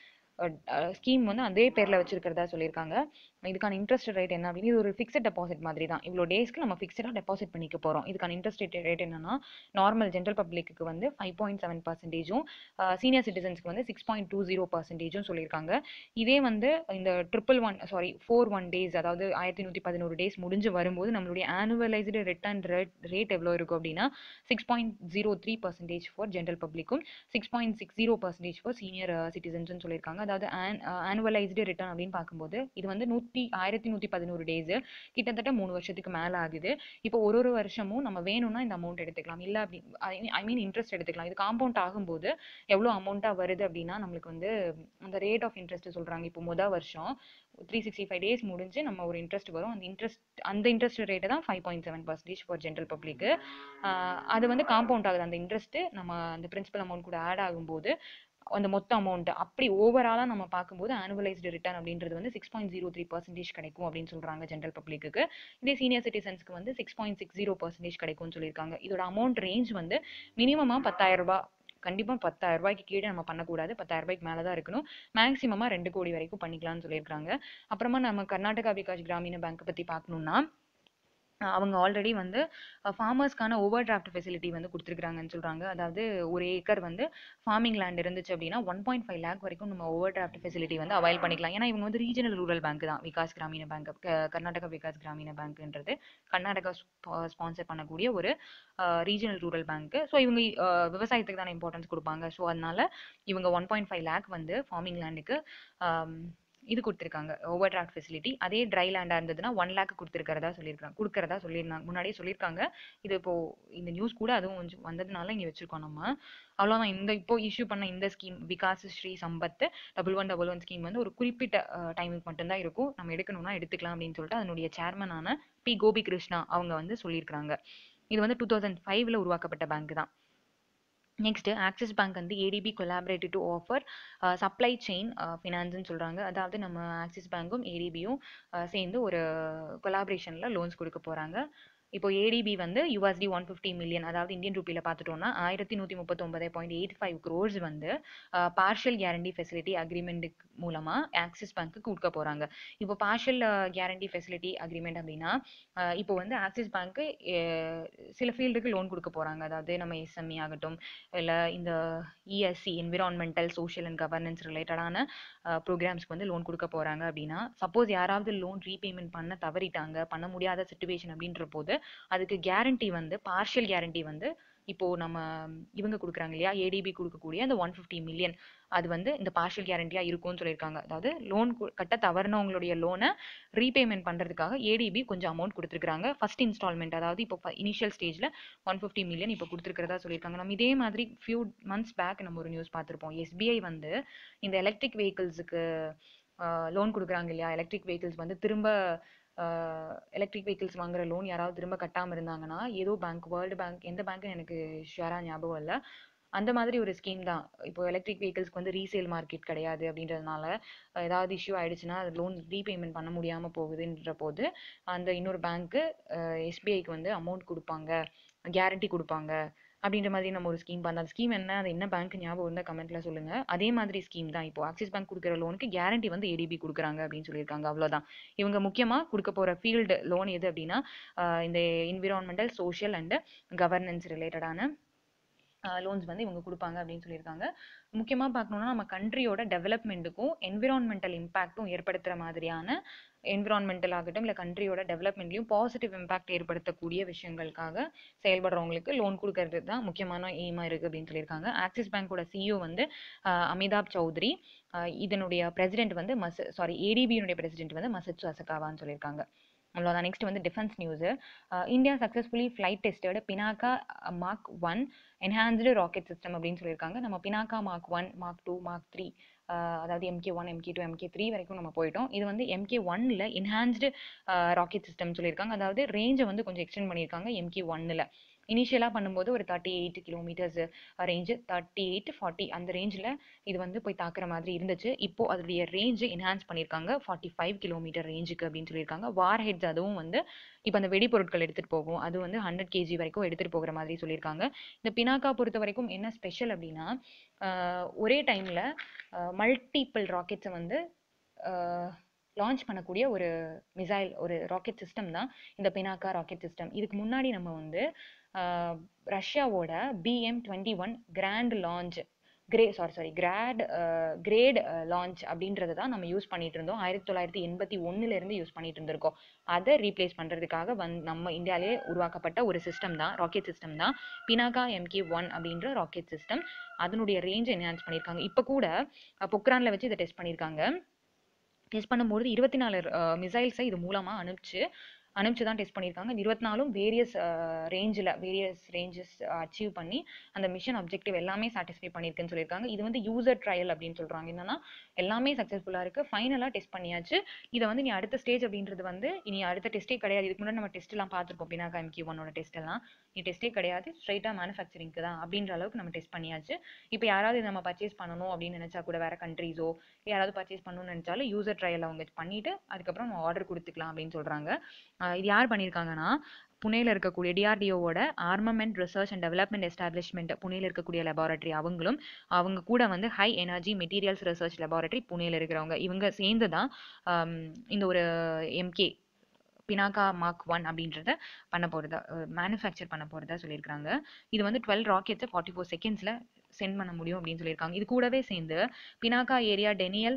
ஸ்கீம் வந்து அதே பேரில் வச்சிருக்கிறதா சொல்லியிருக்காங்க இதுக்கான இன்ட்ரெஸ்ட் ரேட் என்ன அப்படின்னு இது ஒரு ஃபிக்ஸட் டெபாசிட் மாதிரி தான் இவ்வளோ டேஸ்க்கு நம்ம ஃபிக்ஸடாக டெபாசிட் பண்ணிக்க போகிறோம் இதுக்கான இன்ட்ரெஸ்ட் ரேட் ரேட் என்னன்னா நார்மல் ஜென்ரல் பப்ளிக்கு வந்து ஃபைவ் பாயிண்ட் செவன் பர்சன்டேஜும் சீனியர் சிட்டிசன்ஸ்க்கு வந்து சிக்ஸ் பாயிண்ட் டூ ஜீரோ பர்சன்டேஜும் சொல்லியிருக்காங்க இதே வந்து இந்த triple one sorry four one days அதாவது ஆயிரத்தி நூற்றி பதினோரு டேஸ் முடிஞ்சு வரும்போது நம்மளுடைய ஆனுவலைஸ்டு ரிட்டர்ன் ரேட் ரேட் எவ்வளோ இருக்கும் அப்படின்னா six point zero three percentage for general பப்ளிக்கும் six point six zero percentage for senior சிட்டிசன்ஸ்னு சொல்லியிருக்காங்க அதாவது ஆனுவலைஸ்டு ரிட்டர்ன் அப்படின்னு பார்க்கும்போது இது வந்து நூற்றி ஆயிரத்தி நூற்றி பதினோரு டேஸ் கிட்டத்தட்ட மூணு வருஷத்துக்கு மேலே ஆகுது இப்போ ஒரு ஒரு வருஷமும் நம்ம வேணும்னா இந்த அமௌண்ட் எடுத்துக்கலாம் இல்லை அப்படி ஐ மீன் இன்ட்ரெஸ்ட் எடுத்துக்கலாம் இது காம்பவுண்ட் ஆகும்போது எவ்வளோ அமௌண்ட்டாக வருது அப்படின்னா நம்மளுக்கு வந்து அந்த ரேட் ஆஃப் இன்ட்ரெஸ்ட் சொல்கிறாங்க இப்போ மொதல் வருஷம் த்ரீ சிக்ஸ்டி ஃபைவ் டேஸ் முடிஞ்சு நம்ம ஒரு இன்ட்ரெஸ்ட் வரும் அந்த இன்ட்ரெஸ்ட் அந்த இன்ட்ரெஸ்ட் ரேட்டு தான் five point seven percentage for general பப்ளிக்கு அது வந்து காம்பவுண்ட் ஆகுது அந்த இன்ட்ரெஸ்ட்டு நம்ம அந்த பிரின்சிபல் அமௌண்ட் கூட ஆட் ஆகும்போது அந்த மொத்த அமௌண்ட் அப்படி ஓவராலாக நம்ம பார்க்கும்போது ஆனுவலைஸ்டு ரிட்டர்ன் அப்படின்றது வந்து six point zero three percentage கிடைக்கும் அப்படின்னு சொல்கிறாங்க ஜென்ரல் பப்ளிக்கு இதே சீனியர் சிட்டிசன்ஸ்க்கு வந்து six point six zero percentage கிடைக்கும்னு சொல்லியிருக்காங்க இதோட அமௌண்ட் ரேஞ்ச் வந்து மினிமமாக பத்தாயிரம் ரூபாய் கண்டிப்பாக பத்தாயிரம் ரூபாய்க்கு கீழே நம்ம பண்ணக்கூடாது பத்தாயிரம் ரூபாய்க்கு மேலே தான் இருக்கணும் மேக்ஸிமமாக ரெண்டு கோடி வரைக்கும் பண்ணிக்கலாம்னு சொல்லியிருக்காங்க அப்புறமா நம்ம கர்நாடகா விகாஸ் கிராமீண பேங்க் பற்றி பார்க்கணும்னா அவங்க ஆல்ரெடி வந்து ஃபார்மர்ஸ்க்கான ஓவர் டிராஃப்ட் ஃபெசிலிட்டி வந்து கொடுத்துருக்காங்கன்னு சொல்கிறாங்க அதாவது ஒரு ஏக்கர் வந்து ஃபார்மிங் லேண்ட் இருந்துச்சு அப்படின்னா ஒன் பாயிண்ட் ஃபைவ் லேக் வரைக்கும் நம்ம ஓவர் டிராஃப்ட் ஃபெசிலிட்டி வந்து அவைல் பண்ணிக்கலாம் ஏன்னா இவங்க வந்து ரீஜனல் ரூரல் பேங்க் தான் விகாஸ் கிராமீண பேங்க் கர்நாடகா விகாஸ் கிராமீண பேங்க்ன்றது கர்நாடகா ஸ்பான்சர் பண்ணக்கூடிய ஒரு ரீஜனல் ரூரல் பேங்க் ஸோ இவங்க அஹ், விவசாயத்துக்கு தானே இம்பார்ட்டன்ஸ் கொடுப்பாங்க ஸோ அதனால இவங்க ஒன் பாயிண்ட் ஃபைவ் லேக் வந்து ஃபார்மிங் லேண்டுக்கு இது கொடுத்துருக்காங்க ஓவர் டிராஃப்ட் ஃபெசிலிட்டி அதே ட்ரை லேண்டாக இருந்ததுன்னா ஒன் லேக் கொடுத்துருக்கிறதா சொல்லியிருக்காங்க கொடுக்கறதா சொல்லியிருந்தாங்க முன்னாடியே சொல்லியிருக்காங்க இது இப்போ இந்த நியூஸ் கூட அதுவும் கொஞ்சம் வந்ததுனால இங்கே வச்சிருக்கோம் நம்ம அவ்வளோதான் இந்த இப்போ இஷ்யூ பண்ண இந்த scheme Vikas Shri Sampath double one double one scheme வந்து ஒரு குறிப்பிட்ட டைமுக்கு மட்டும்தான் இருக்கும் நம்ம எடுக்கணும்னா எடுத்துக்கலாம் அப்படின்னு சொல்லிட்டு அதனுடைய சேர்மனான பி கோபி கிருஷ்ணா அவங்க வந்து சொல்லியிருக்காங்க இது வந்து டூ தௌசண்ட் ஃபைவ்ல உருவாக்கப்பட்ட பேங்க் தான் நெக்ஸ்ட் ஆக்சிஸ் பேங்க் வந்து ADB collaborative to offer supply chain ஃபினான்ஸ்னு சொல்கிறாங்க அதாவது நம்ம ஆக்சிஸ் பேங்க்கும் ஏடிபியும் சேர்ந்து ஒரு கொலாபரேஷனில் லோன்ஸ் கொடுக்க போகிறாங்க இப்போ ஏடிபி வந்து யூஎஸ்டி ஒன் ஃபிஃப்டி மில்லியன் அதாவது இந்தியன் ருப்பியில் பார்த்துட்டோம்னா ஆயிரத்தி நூற்றி முப்பத்தொம்பது பாயிண்ட் எயிட் ஃபைவ் க்ரோர்ஸ் வந்து பார்ஷியல் கேரண்டி ஃபெசிலிட்டி அக்ரிமெண்ட் மூலமாக ஆக்சிஸ் பேங்க்கு கொடுக்க போகிறாங்க இப்போ பார்ஷியல் கேரண்டி ஃபெசிலிட்டி அக்ரிமெண்ட் அப்படின்னா அஹ் இப்போ வந்து ஆக்சிஸ் பேங்க்கு சில ஃபீல்டுக்கு லோன் கொடுக்க போகிறாங்க அதாவது நம்ம எஸ்எம்இ ஆகட்டும் இல்லை இந்த ESC environmental social and governance ரிலேட்டடான ப்ரோக்ராம்ஸ்க்கு வந்து லோன் கொடுக்க போகிறாங்க அப்படின்னா சப்போஸ் யாராவது லோன் ரீபேமெண்ட் பண்ண தவறிட்டாங்க பண்ண முடியாத சுச்சுவேஷன் அப்படின்ற போது அதுக்கு கேரண்டி வந்து பார்ஷியல் கேரண்டி வந்து இப்போ நம்ம இவங்க கொடுக்குறாங்க இல்லையா ஏடிபி கொடுக்கக்கூடிய அந்த ஒன் ஃபிஃப்டி மில்லியன் அது வந்து இந்த பார்ஷியல் கேரண்டியாக இருக்கும்னு சொல்லியிருக்காங்க அதாவது லோன் கட்ட தவறினவங்களுடைய லோனை ரீபேமெண்ட் பண்ணுறதுக்காக ஏடிபி கொஞ்சம் அமௌண்ட் கொடுத்துருக்காங்க ஃபர்ஸ்ட் இன்ஸ்டால்மெண்ட் அதாவது இப்போ இனிஷியல் ஸ்டேஜில் ஒன் ஃபிஃப்டி மில்லியன் இப்போ கொடுத்துருக்கிறதா சொல்லியிருக்காங்க நம்ம இதே மாதிரி ஃபியூ மந்த்ஸ் பேக் நம்ம ஒரு நியூஸ் பார்த்துருப்போம் எஸ்பிஐ வந்து இந்த எலக்ட்ரிக் வெஹிக்கிள்ஸுக்கு லோன் கொடுக்குறாங்க இல்லையா எலக்ட்ரிக் வெஹிக்கிள்ஸ் வந்து திரும்ப எலக்ட்ரிக் வெஹிக்கிள்ஸ் வாங்குற லோன் யாராவது திரும்ப கட்டாமல் இருந்தாங்கன்னா ஏதோ பேங்க் வேர்ல்டு பேங்க் எந்த பேங்க்னு எனக்கு ஷுவராக ஞாபகம் இல்லை அந்த மாதிரி ஒரு ஸ்கீம் தான் இப்போ எலக்ட்ரிக் வெஹிக்கிள்ஸ்க்கு வந்து ரீசேல் மார்க்கெட் கிடையாது அப்படின்றதுனால அஹ் ஏதாவது இஷ்யூ ஆயிடுச்சுன்னா அது லோன் ரீபேமெண்ட் பண்ண முடியாமல் போகுதுன்ற போது அந்த இன்னொரு பேங்க்கு எஸ்பிஐக்கு வந்து அமௌண்ட் கொடுப்பாங்க கேரண்டி கொடுப்பாங்க அப்படின்ற மாதிரி நம்ம ஒரு ஸ்கீம் பண்ணோம் அந்த ஸ்கீம் என்ன அது என்ன பேங்க் ஞாபகம் இருந்தால் கமெண்ட்ல சொல்லுங்க அதே மாதிரி ஸ்கீம் தான் இப்போ ஆக்சிஸ் பேங்க் கொடுக்குற லோனுக்கு கேரண்டி வந்து ஏடிபி கொடுக்குறாங்க அப்படின்னு சொல்லியிருக்காங்க அவ்வளோதான் இவங்க முக்கியமாக கொடுக்க போகிற ஃபீல்டு லோன் எது அப்படின்னா ஆஹ் இந்த என்விரான்மெண்டல் சோஷியல் அண்ட் கவர்னன்ஸ் ரிலேட்டடான லோன்ஸ் வந்து இவங்க கொடுப்பாங்க அப்படின்னு சொல்லியிருக்காங்க முக்கியமாக பார்க்கணுன்னா நம்ம கண்ட்ரியோட டெவலப்மெண்ட்டுக்கும் என்விரான்மெண்டல் இம்பேக்ட்டும் ஏற்படுத்துகிற மாதிரியான என்விரான்மெண்டல் ஆகட்டும் இல்லை கண்ட்ரியோட டெவலப்மெண்ட்லையும் பாசிட்டிவ் இம்பாக்ட் ஏற்படுத்தக்கூடிய விஷயங்களுக்காக செயல்படுறவங்களுக்கு லோன் கொடுக்கறது தான் முக்கியமான எய்மாக இருக்குது அப்படின்னு சொல்லியிருக்காங்க ஆக்சிஸ் பேங்கோட சிஇஓ வந்து ஆஹ் அமிதாப் சௌத்ரி ஆஹ் இதனுடைய பிரசிடென்ட் வந்து மஸ் சாரி ஏடிபியினுடைய பிரசிடென்ட் வந்து மசத் அசகாவான்னு சொல்லியிருக்காங்க அவ்வளோதான் நெக்ஸ்ட் வந்து defence news India successfully flight tested Pinaka mark one enhanced rocket system அப்படின்னு சொல்லியிருக்காங்க நம்ம Pinaka mark one mark two mark three அதாவது MK one MK two MK three வரைக்கும் நம்ம போயிட்டோம் இது வந்து எம்கே ஒன்னில் என்ஹான்ஸ்டு ராக்கெட் சிஸ்டம் சொல்லியிருக்காங்க அதாவது ரேஞ்சை வந்து கொஞ்சம் எக்ஸ்டெண்ட் பண்ணியிருக்காங்க எம்கே ஒன்னில் இனிஷியலாக பண்ணும்போது ஒரு thirty eight kilometres range thirty eight forty அந்த ரேஞ்சில் இது வந்து போய் தாக்குற மாதிரி இருந்துச்சு இப்போ அதோடைய ரேஞ்சு என்ஹான்ஸ் பண்ணியிருக்காங்க ஃபார்ட்டி ஃபைவ் கிலோமீட்டர் ரேஞ்சுக்கு அப்படின்னு சொல்லியிருக்காங்க வார் ஹெட்ஸ் அதுவும் வந்து இப்போ அந்த வெடிபொருட்கள் எடுத்துகிட்டு போகும் அது வந்து ஹண்ட்ரட் கேஜி வரைக்கும் எடுத்துகிட்டு போகிற மாதிரி சொல்லியிருக்காங்க இந்த பினாக்கா பொறுத்த வரைக்கும் என்ன ஸ்பெஷல் அப்படின்னா ஆஹ் ஒரே டைமில் மல்டிபிள் ராக்கெட்ஸை வந்து லான்ச் பண்ணக்கூடிய ஒரு மிசைல் ஒரு ராக்கெட் சிஸ்டம் தான் இந்த பினாக்கா ராக்கெட் சிஸ்டம் இதுக்கு முன்னாடி நம்ம வந்து ஆஹ் ரஷ்யாவோட PM twenty one grand launch grey sorry sorry grad great launch அப்படின்றத தான் நம்ம யூஸ் பண்ணிட்டு இருந்தோம் ஆயிரத்தி தொள்ளாயிரத்தி எண்பத்தி ஒண்ணுல இருந்து யூஸ் பண்ணிட்டு இருந்திருக்கோம் அதை ரீப்ளேஸ் பண்றதுக்காக வந் நம்ம இந்தியாவிலே உருவாக்கப்பட்ட ஒரு சிஸ்டம் தான் ராக்கெட் சிஸ்டம் தான் பினாகா எம்கே ஒன் அப்படின்ற ராக்கெட் சிஸ்டம் அதனுடைய ரேஞ்ச் என்ஹான்ஸ் பண்ணியிருக்காங்க இப்போ கூட அஹ், பொக்ரான்ல வச்சு இதை டெஸ்ட் பண்ணியிருக்காங்க டெஸ்ட் பண்ணும்போது இருபத்தி நாலு மிசைல்ஸை இது மூலமாக அனுப்பிச்சு அனுப்பிச்சு தான் டெஸ்ட் பண்ணியிருக்காங்க இந்த இருபத்தி நாலும் வேரியஸ் ரேஞ்சில் வேரியஸ் ரேஞ்சஸ் அச்சீவ் பண்ணி அந்த மிஷன் அப்ஜெக்டிவ் எல்லாமே சாட்டிஸ்ஃபை பண்ணியிருக்குன்னு சொல்லியிருக்காங்க இது வந்து யூசர் ட்ரையல் அப்படின்னு சொல்கிறாங்க என்னன்னா எல்லாமே சக்ஸஸ்ஃபுல்லாக இருக்குது ஃபைனலாக டெஸ்ட் பண்ணியாச்சு இதை வந்து நீ அடுத்த ஸ்டேஜ் அப்படின்றது வந்து இனி அடுத்த டெஸ்ட்டே கிடையாது இதுக்கு முன்னாடி நம்ம டெஸ்ட் எல்லாம் பார்த்துருப்போம் பினாக்கா எம்கி ஒன்னோட டெஸ்ட் எல்லாம் நீ டெஸ்ட்டே கிடையாது ஸ்ட்ரைட்டாக மேனுஃபேக்சரிங்க்கு தான் அப்படின்ற அளவுக்கு நம்ம டெஸ்ட் பண்ணியாச்சு இப்போ யாராவது இதை நம்ம பர்ச்சேஸ் பண்ணணும் அப்படின்னு நினச்சா கூட வேற கண்ட்ரீஸோ யாராவது பர்ச்சேஸ் பண்ணணும்னு நினச்சாலும் யூசர் ட்ரையல் அவங்க பண்ணிட்டு அதுக்கப்புறம் நம்ம ஆர்டர் கொடுத்துக்கலாம் அப்படின்னு சொல்கிறாங்க இது யார் பண்ணியிருக்காங்கன்னா புனேல இருக்கக்கூடிய டிஆர்டிஓவோட armament research and development establishment புனேல இருக்கக்கூடிய லெபார்ட்டரி அவங்களும் அவங்க கூட வந்து high energy materials research laboratory புனேல இருக்கிறவங்க இவங்க சேர்ந்து தான் ஆம், இந்த ஒரு எம்கே பினாக்கா மார்க் ஒன் அப்படின்றத பண்ண போகிறதா மேனுஃபேக்சர் பண்ண போகிறதா சொல்லியிருக்காங்க இது வந்து டுவெல் ராக்கெட்ஸை ஃபார்ட்டி ஃபோர் செகண்ட்ஸில் சென்ட் பண்ண முடியும் அப்படின்னு சொல்லியிருக்காங்க இது கூடவே சேர்ந்து பினாக்கா ஏரியா டெனியல்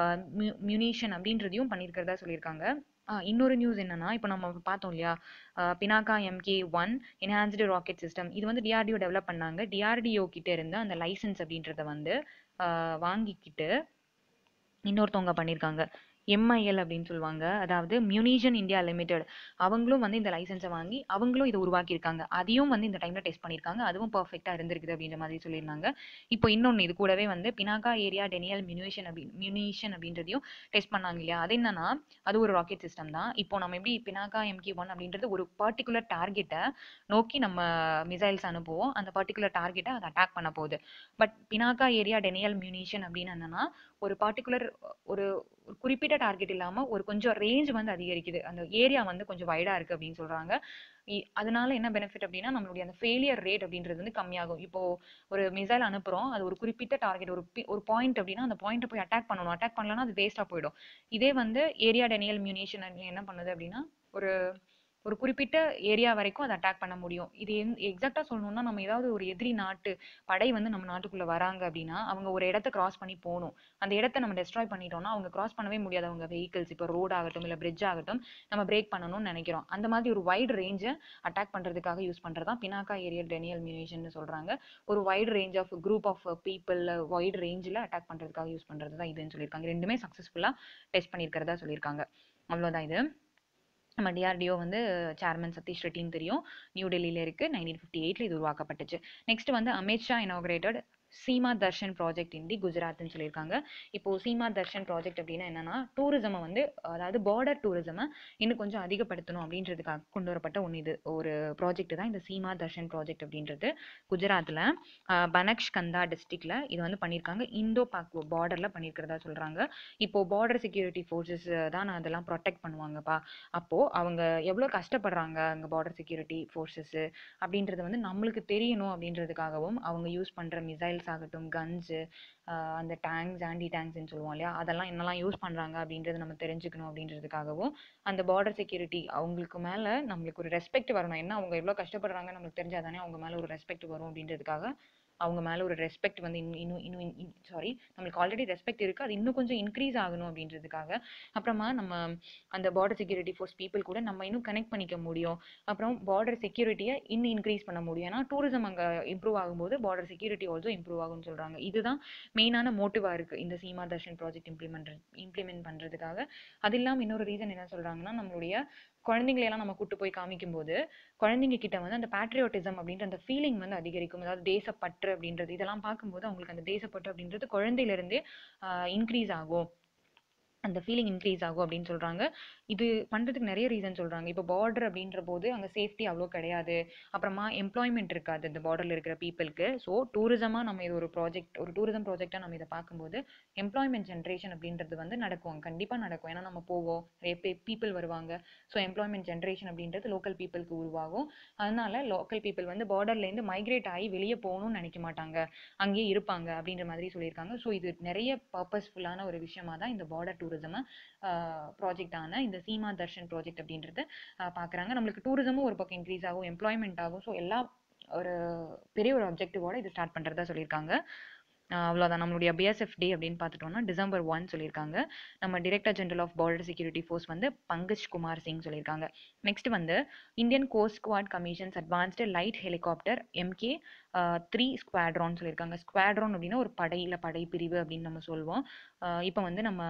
மியூனிஷன் அப்படின்றதையும் பண்ணியிருக்கிறதா சொல்லியிருக்காங்க ஆஹ் இன்னொரு நியூஸ் என்னன்னா இப்போ நம்ம பார்த்தோம் இல்லையா Pinaka MK one enhanced rocket system இது வந்து டிஆர்டிஓ டெவலப் பண்ணாங்க டிஆர்டிஓ கிட்ட இருந்து அந்த லைசன்ஸ் அப்படின்றத வந்து ஆஹ் வாங்கிக்கிட்டு இன்னொருத்தவங்க பண்ணியிருக்காங்க எம்ஐஎல் அப்படின்னு சொல்லுவாங்க அதாவது மியூனிஷன் இந்தியா லிமிடெட் அவங்களும் வந்து இந்த லைசன்ஸை வாங்கி அவங்களும் இதை உருவாக்கியிருக்காங்க அதையும் வந்து இந்த டைமில் டெஸ்ட் பண்ணியிருக்காங்க அதுவும் பர்ஃபெக்டாக இருந்திருக்குது அப்படின்ற மாதிரி சொல்லியிருந்தாங்க இப்போ இன்னொன்று இது கூடவே வந்து பினாக்கா ஏரியா டெனியல் மியூனிஷன் அப்படி மியூனிஷன் அப்படின்றதையும் டெஸ்ட் பண்ணாங்க இல்லையா அது என்னன்னா அது ஒரு ராக்கெட் சிஸ்டம் தான் இப்போ நம்ம எப்படி பினாக்கா எம்கே ஒன் அப்படின்றது ஒரு பர்டிகுலர் டார்கெட்டை நோக்கி நம்ம மிசைல்ஸ் அனுப்புவோம் அந்த பர்டிகுலர் டார்கெட்டை அதை அட்டாக் பண்ண போகுது but Pinaka area denial munition அப்படின்னு என்னன்னா ஒரு பர்டிகுலர் ஒரு ஒரு குறிப்பிட்ட டார்கெட் இல்லாம ஒரு கொஞ்சம் ரேஞ்ச் வந்து அதிகரிக்குது அந்த ஏரியா வந்து கொஞ்சம் வைடா இருக்கு அப்படின்னு சொல்றாங்க இ- அதனால என்ன பெனிஃபிட் அப்படின்னா நம்மளுடைய அந்த ஃபெயிலியர் ரேட் அப்படின்றது வந்து கம்மியாகும் இப்போ ஒரு மிசைல் அனுப்புறோம் அது ஒரு குறிப்பிட்ட டார்கெட் ஒரு பி- ஒரு பாயிண்ட் அப்படின்னா அந்த பாயிண்ட்டை போய் அட்டாக் பண்ணணும் அட்டாக் பண்ணலன்னா அது வேஸ்டா போயிடும் இதே வந்து ஏரியா டெனியல் மியூனிஷன் என்ன பண்ணுது அப்படின்னா ஒரு ஒரு குறிப்பிட்ட ஏரியா வரைக்கும் அதை அட்டாக் பண்ண முடியும் இது எக்ஸாக்டா சொல்லணும்னா நம்ம ஏதாவது ஒரு எதிரி நாட்டு படை வந்து நம்ம நாட்டுக்குள்ள வராங்க அப்படின்னா அவங்க ஒரு இடத்த கிராஸ் பண்ணி போகணும் அந்த இடத்த நம்ம டெஸ்ட்ராய் பண்ணிட்டோம்னா அவங்க கிராஸ் பண்ணவே முடியாது அவங்க வெஹிக்கிள்ஸ் இப்போ ரோட் ஆகட்டும் இல்லை பிரிட்ஜ் ஆகட்டும் நம்ம பிரேக் பண்ணணும்னு நினைக்கிறோம் அந்த மாதிரி ஒரு வைட் ரேஞ்சை அட்டாக் பண்றதுக்காக யூஸ் பண்றதா பினாக்கா ஏரியல் டெனியல் மியூனிஷன் சொல்றாங்க ஒரு wide range of group of people wide ரேஞ்சில் அட்டாக் பண்றதுக்காக யூஸ் பண்றது தான் இதுன்னு சொல்லியிருக்காங்க ரெண்டுமே சக்ஸஸ்ஃபுல்லா டெஸ்ட் பண்ணியிருக்கிறதா சொல்லியிருக்காங்க அவ்வளவுதான் இது நம்ம டிஆர்டிஓ வந்து சேர்மன் சதீஷ் ரெட்டின்னு தெரியும் நியூ டெல்லியில இருக்கு நைன்டீன் ஃபிஃப்டி எயிட்ல இது உருவாக்கப்பட்டுச்சு நெக்ஸ்ட் வந்து Amit Shah inaugurated Seema Darshan project in the குஜராத்னு சொல்லியிருக்காங்க இப்போ சீமா தர்ஷன் ப்ராஜெக்ட் அப்படின்னா என்னன்னா டூரிசமை வந்து அதாவது பார்டர் டூரிசமை இன்னும் கொஞ்சம் அதிகப்படுத்தணும் அப்படின்றதுக்காக கொண்டு வரப்பட்ட ஒன்று இது ஒரு ப்ராஜெக்ட் தான் இந்த சீமா தர்ஷன் ப்ராஜெக்ட் அப்படின்றது குஜராத்தில் பனக்ஷ் கந்தா டிஸ்ட்ரிக்ட்ல இது வந்து பண்ணியிருக்காங்க இந்தோ பாக் பார்டர்ல பண்ணியிருக்கிறதா சொல்றாங்க இப்போ பார்டர் செக்யூரிட்டி ஃபோர்ஸஸ் தான் அதெல்லாம் ப்ரொடெக்ட் பண்ணுவாங்கப்பா அப்போ அவங்க எவ்வளோ கஷ்டப்படுறாங்க அங்கே பார்டர் செக்யூரிட்டி ஃபோர்ஸஸ் அப்படின்றது வந்து நம்மளுக்கு தெரியணும் அப்படின்றதுக்காகவும் அவங்க யூஸ் பண்ற மிசைல்ஸ் ஆகட்டும் கன்ஸு அந்த டேங்க்ஸ் ஆன்டி டேங்க்ஸ்ன்னு சொல்லுவோம் இல்லையா அதெல்லாம் என்னெல்லாம் யூஸ் பண்றாங்க அப்படின்றது நம்ம தெரிஞ்சுக்கணும் அப்படின்றதுக்காகவும் அந்த பார்டர் செக்யூரிட்டி அவங்களுக்கு மேல நம்மளுக்கு ஒரு ரெஸ்பெக்ட் வரணும் என்ன அவங்க எவ்வளோ கஷ்டப்படுறாங்க நம்மளுக்கு தெரிஞ்சாதானே அவங்க மேல ஒரு ரெஸ்பெக்ட் வரும் அப்படின்றதுக்காக அவங்க மேல ஒரு ரெஸ்பெக்ட் வந்து இன்னும் இன்னும் இன்னும் சாரி நம்மளுக்கு ஆல்ரெடி ரெஸ்பெக்ட் இருக்கு அது இன்னும் கொஞ்சம் இன்க்ரீஸ் ஆகணும் அப்படின்றதுக்காக அப்புறமா நம்ம அந்த பார்டர் செக்யூரிட்டி ஃபோர்ஸ் பீப்புள் கூட நம்ம இன்னும் கனெக்ட் பண்ணிக்க முடியும் அப்புறம் பார்டர் செக்யூரிட்டியை இன்னும் இன்க்ரீஸ் பண்ண முடியும் ஏன்னா டூரிசம் அங்கே இம்ப்ரூவ் ஆகும்போது பார்டர் செக்யூரிட்டி ஆல்சோ இம்ப்ரூவ் ஆகும்னு சொல்றாங்க இதுதான் மெயினான மோட்டிவா இருக்கு இந்த Seema Darshan project implement implement பண்றதுக்காக அது இல்லாம இன்னொரு ரீசன் என்ன சொல்றாங்கன்னா நம்மளுடைய குழந்தைங்களை எல்லாம் நம்ம கூட்டு போய் காமிக்கும் போது குழந்தைங்க கிட்ட வந்து அந்த பேட்ரியாட்டிசம் அப்படின்ற அந்த ஃபீலிங் வந்து அதிகரிக்கும் அதாவது தேசப்பற்று அப்படின்றது இதெல்லாம் பார்க்கும்போது அவங்களுக்கு அந்த தேசப்பற்று அப்படின்றது குழந்தையில இருந்தே இன்க்ரீஸ் ஆகும் அந்த ஃபீலிங் இன்க்ரீஸ் ஆகும் அப்படின்னு சொல்றாங்க இது பண்றதுக்கு நிறைய ரீசன் சொல்றாங்க இப்போ பார்டர் அப்படின்ற போது அங்க சேஃப்டி அவ்வளோ கிடையாது அப்புறமா எம்ப்ளாய்மெண்ட் இருக்காது இந்த பார்டர்ல இருக்கிற பீப்புளுக்கு ஸோ டூரிசமா நம்ம இது ஒரு ப்ராஜெக்ட் ஒரு டூரிசம் ப்ராஜெக்டா நம்ம இதை பார்க்கும்போது எம்ப்ளாய்மெண்ட் ஜென்ரேஷன் அப்படின்றது வந்து நடக்கும் கண்டிப்பா நடக்கும் ஏன்னா நம்ம போவோம் நிறைய பீப்புள் வருவாங்க ஸோ எம்ப்ளாய்மெண்ட் ஜென்ரேஷன் அப்படின்றது லோக்கல் பீப்புளுக்கு உருவாகும் அதனால லோக்கல் பீப்புள் வந்து borderல இருந்து மைக்ரேட் ஆகி வெளியே போகணும்னு நினைக்க மாட்டாங்க அங்கேயே இருப்பாங்க அப்படின்ற மாதிரி சொல்லியிருக்காங்க ஸோ இது நிறைய பர்பஸ்ஃபுல்லான ஒரு விஷயமா தான் இந்த பார்டர் டூரிசம் ப்ராஜெக்டான இந்த சீமா தர்ஷன் ப்ராஜெக்ட் அப்படின்றத ஆஹ் பார்க்கறாங்க நம்மளுக்கு டூரிசமும் ஒரு பக்கம் இன்க்ரீஸ் ஆகும் எம்ப்ளாய்மெண்ட் ஆகும் ஸோ எல்லா ஒரு பெரிய ஒரு அப்ஜெக்டிவோட இது ஸ்டார்ட் பண்றதா சொல்லியிருக்காங்க ஆஹ் அவ்வளவுதான் நம்மளுடைய பிஎஸ்எஃப் டே அப்படின்னு பார்த்துட்டோம்னா டிசம்பர் ஒன் சொல்லியிருக்காங்க நம்ம director general of border security force வந்து பங்கஜ் குமார் சிங் சொல்லியிருக்காங்க நெக்ஸ்ட் வந்து Indian coast guard commissions advanced light helicopter MK three squadron சொல்லியிருக்காங்க ஸ்குவாட்ரான் அப்படின்னா ஒரு படை இல்ல படை பிரிவு அப்படின்னு நம்ம சொல்லுவோம் இப்போ வந்து நம்ம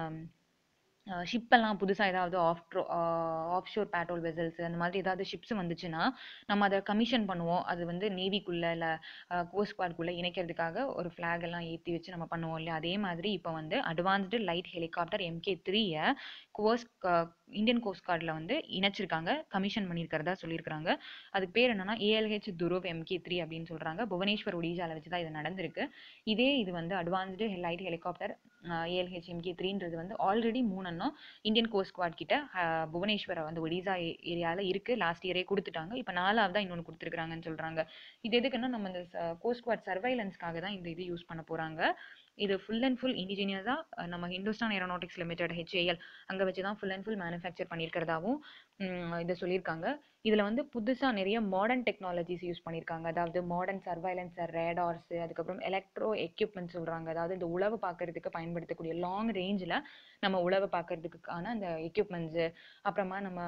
ஷிப் எல்லாம் புதுசா ஏதாவது off off shore patrol vessels அந்த மாதிரி ஏதாவது ஷிப்ஸ் வந்துச்சுன்னா நம்ம அதை கமிஷன் பண்ணுவோம் அது வந்து நேவிக்குள்ள இல்ல கோஸ்ட் கார்டுக்குள்ள இணைக்கிறதுக்காக ஒரு ஃபிளாக் எல்லாம் ஏத்தி வச்சு நம்ம பண்ணுவோம் இல்லையா அதே மாதிரி இப்போ வந்து அட்வான்ஸ்டு லைட் ஹெலிகாப்டர் எம்கே த்ரீயை கோஸ்ட் இந்தியன் கோஸ்ட் கார்டில் வந்து இணைச்சிருக்காங்க கமிஷன் பண்ணியிருக்கிறதா சொல்லியிருக்காங்க அதுக்கு பேர் என்னன்னா ஏஎல்ஹெச் துருவ் எம்கே த்ரீ அப்படின்னு சொல்றாங்க புவனேஸ்வர் ஒடிசால வச்சு தான் இது நடந்திருக்கு இதே இது வந்து advanced light helicopter ALH MK த்ரீன்றது வந்து ஆல்ரெடி மூணெண்ணம் இந்தியன் கோஸ்ட் கார்ட் கிட்ட அஹ், புவனேஸ்வர வந்து ஒடிசா ஏரியால இருக்கு லாஸ்ட் இயரே கொடுத்துட்டாங்க இப்போ நாலாவது தான் இன்னொன்று கொடுத்துருக்காங்கன்னு சொல்றாங்க இது எதுக்குன்னா நம்ம இந்த கோஸ்ட் கார்ட் சர்வைலன்ஸ்க்காக தான் இந்த இது யூஸ் பண்ண போறாங்க இது ஃபுல் அண்ட் ஃபுல் இண்டிஜினியஸாக நம்ம ஹிந்துஸ்தான் ஏரோநாட்டிக்ஸ் லிமிடெட் ஹெச்ஏஎல் அங்கே வச்சு தான் ஃபுல் அண்ட் ஃபுல் மேனுஃபேக்சர் பண்ணியிருக்கிறதாவும் இதை சொல்லியிருக்காங்க இதில் வந்து புதுசாக நிறைய மாடர்ன் டெக்னாலஜிஸ் யூஸ் பண்ணியிருக்காங்க அதாவது மாடர்ன் சர்வைலன்ஸ் ரேடார்ஸ் அதுக்கப்புறம் எலக்ட்ரோ எக்யூப்மெண்ட் சொல்கிறாங்க அதாவது இந்த உழவு பார்க்கறதுக்கு பயன்படுத்தக்கூடிய லாங் ரேஞ்சில் நம்ம உழவு பார்க்கறதுக்கான அந்த எக்யூப்மெண்ட்ஸு அப்புறமா நம்ம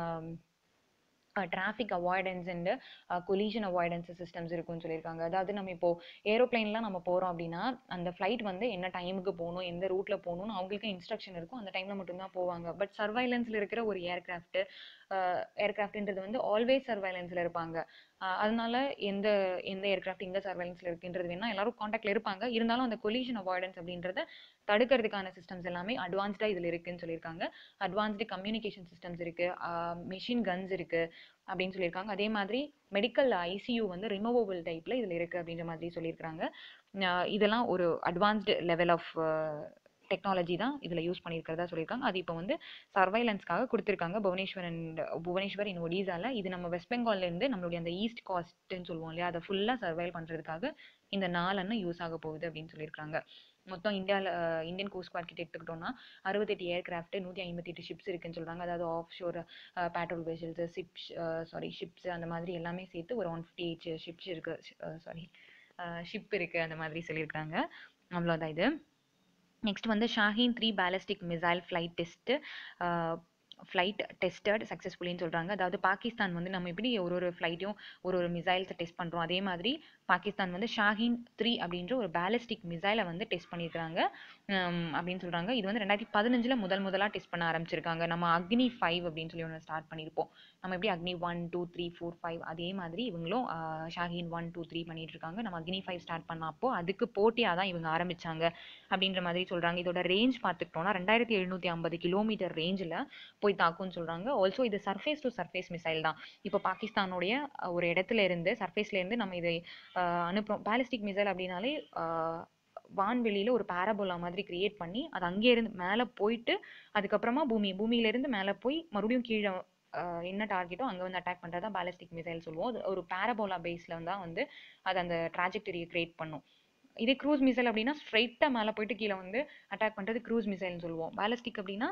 traffic avoidance and collision avoidance systems இருக்குன்னு சொல்லியிருக்காங்க அதாவது நம்ம இப்போ ஏரோப்ளைன்லாம் நம்ம போகிறோம் அப்படின்னா அந்த ஃப்ளைட் வந்து என்ன டைமுக்கு போகணும் எந்த ரூட்டில் போகணும்னு அவங்களுக்கு இன்ஸ்ட்ரக்ஷன் இருக்கும் அந்த டைமில் மட்டும்தான் போவாங்க பட் சர்வைலன்ஸில் இருக்கிற ஒரு ஏர்கிராஃப்ட் ஏர்கிராஃப்ட்ன்றது வந்து ஆல்வேஸ் சர்வைலன்ஸில் இருப்பாங்க அதனால எந்த எந்த ஏர்கிராஃப்ட் எங்கே சர்வைலன்ஸில் இருக்குன்றது வேணா எல்லாரும் காண்டாக்டில் இருப்பாங்க இருந்தாலும் அந்த கொலிஷன் அவாய்டன்ஸ் அப்படின்றத தடுக்கிறதுக்கான சிஸ்டம்ஸ் எல்லாமே அட்வான்ஸ்டாக இதில் இருக்குன்னு சொல்லியிருக்காங்க அட்வான்ஸ்டு கம்யூனிகேஷன் சிஸ்டம்ஸ் இருக்குது மெஷின் கன்ஸ் இருக்குது அப்படின்னு சொல்லியிருக்காங்க அதே மாதிரி மெடிக்கல் ஐசியூ வந்து ரிமூவபிள் டைப்பில் இதில் இருக்குது அப்படின்ற மாதிரி சொல்லியிருக்காங்க இதெல்லாம் ஒரு அட்வான்ஸ்டு லெவல் ஆஃப் டெக்னாலஜி தான் இதில் யூஸ் பண்ணியிருக்கிறதா சொல்லியிருக்காங்க அது இப்போ வந்து சர்வைலன்ஸ்க்காக கொடுத்துருக்காங்க புவனேஸ்வர் அண்ட் புவனேஸ்வர் இன் ஒடிசாவில் இது நம்ம வெஸ்ட் பெங்கால்லேருந்து நம்மளுடைய அந்த ஈஸ்ட் காஸ்ட்னு சொல்லுவோம் இல்லையா அதை ஃபுல்லாக சர்வைல் பண்ணுறதுக்காக இந்த நாலன்னு யூஸ் ஆக போகுது அப்படின்னு சொல்லியிருக்காங்க மொத்தம் இந்தியாவில் இந்தியன் கோஸ்ட் கார்ட் கிட்ட எடுத்துக்கிட்டோம்னா அறுபத்தெட்டு ஏர்கிராஃப்ட் நூற்றி ஐம்பத்தெட்டு ஷிப்ஸ் இருக்குன்னு சொல்கிறாங்க அதாவது off shore patrol vessels ships sorry ships அந்த மாதிரி எல்லாமே சேர்த்து ஒரு ஒன் ஃபிஃப்டி எயிட் ஷிப்ஸ் இருக்கு சாரி ஷிப் இருக்குது அந்த மாதிரி சொல்லியிருக்காங்க அவ்வளோதான் இது நெக்ஸ்ட் வந்து Shaheen three ballistic missile flight test flight tested சக்ஸஸ்ஃபுல்லின்னு சொல்கிறாங்க அதாவது பாகிஸ்தான் வந்து நம்ம எப்படி ஒரு ஒரு ஃப்ளைட்டையும் ஒரு ஒரு மிசைல்ஸை டெஸ்ட் பண்ணுறோம் அதே மாதிரி பாகிஸ்தான் வந்து ஷாஹீன் த்ரீ அப்படின்ற ஒரு பேலஸ்டிக் மிசைலை வந்து டெஸ்ட் பண்ணியிருக்காங்க அப்படின்னு சொல்கிறாங்க இது வந்து ரெண்டாயிரத்தி பதினஞ்சில் முதல் முதலாக டெஸ்ட் பண்ண ஆரம்பிச்சிருக்காங்க நம்ம அக்னி ஃபைவ் அப்படின்னு சொல்லி ஒன்று ஸ்டார்ட் பண்ணியிருப்போம் நம்ம எப்படி Agni one two three four five அதே மாதிரி இவங்களும் ஷாஹீன் ஒன் டூ த்ரீ பண்ணிட்டு இருக்காங்க நம்ம அக்னி ஃபைவ் ஸ்டார்ட் பண்ணப்போ அதுக்கு போட்டியாக தான் இவங்க ஆரம்பிச்சாங்க அப்படின்ற மாதிரி சொல்கிறாங்க இதோட ரேஞ்ச் பார்த்துக்கிட்டோம்னா ரெண்டாயிரத்தி எழுநூற்றி ஐம்பது கிலோமீட்டர் ரேஞ்சில் போய் தாக்கும்னு சொல்கிறாங்க ஆல்சோ இது சர்ஃபேஸ் டு சர்ஃபேஸ் மிசைல் தான் இப்போ பாகிஸ்தானுடைய ஒரு இடத்துல இருந்து சர்ஃபேஸ்ல இருந்து நம்ம இதை அனுப்புகிறோம் பேலிஸ்டிக் மிசைல் அப்படின்னாலே வான்வெளியில் ஒரு பேரபோலா மாதிரி கிரியேட் பண்ணி அது அங்கேருந்து மேலே போயிட்டு அதுக்கப்புறமா பூமி பூமியிலேருந்து மேலே போய் மறுபடியும் கீழே என்ன டார்கெட்டோ அங்கே வந்து அட்டாக் பண்ணுறது தான் பேலிஸ்டிக் மிசைல் சொல்லுவோம் அது ஒரு பேரபோலா பேஸில் தான் வந்து அது அந்த ட்ராஜெக்டரியை கிரியேட் பண்ணும் இதே க்ரூஸ் மிசைல் அப்படின்னா ஸ்ட்ரைட்டாக மேலே போயிட்டு கீழே வந்து அட்டாக் பண்ணுறது க்ரூஸ் மிசைல்னு சொல்லுவோம் பேலிஸ்டிக் அப்படின்னா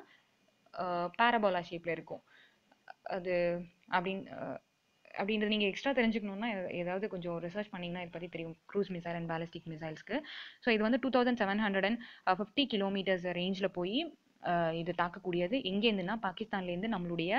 பேரபோலா ஷேப்பில் இருக்கும் அது அப்படின் அப்படின்றது நீங்கள் எக்ஸ்ட்ரா தெரிஞ்சுக்கணுன்னா ஏதாவது கொஞ்சம் ரிசர்ச் பண்ணிங்கன்னா இதை பற்றி தெரியும் க்ரூஸ் மிசைல் அண்ட் பேலிஸ்டிக் மிசைல்ஸ்க்கு ஸோ இது வந்து two thousand seven hundred and fifty kilometres ரேஞ்சில் போய் இது தாக்கக்கூடியது எங்கேருந்துன்னா பாகிஸ்தான்லேருந்து நம்மளுடைய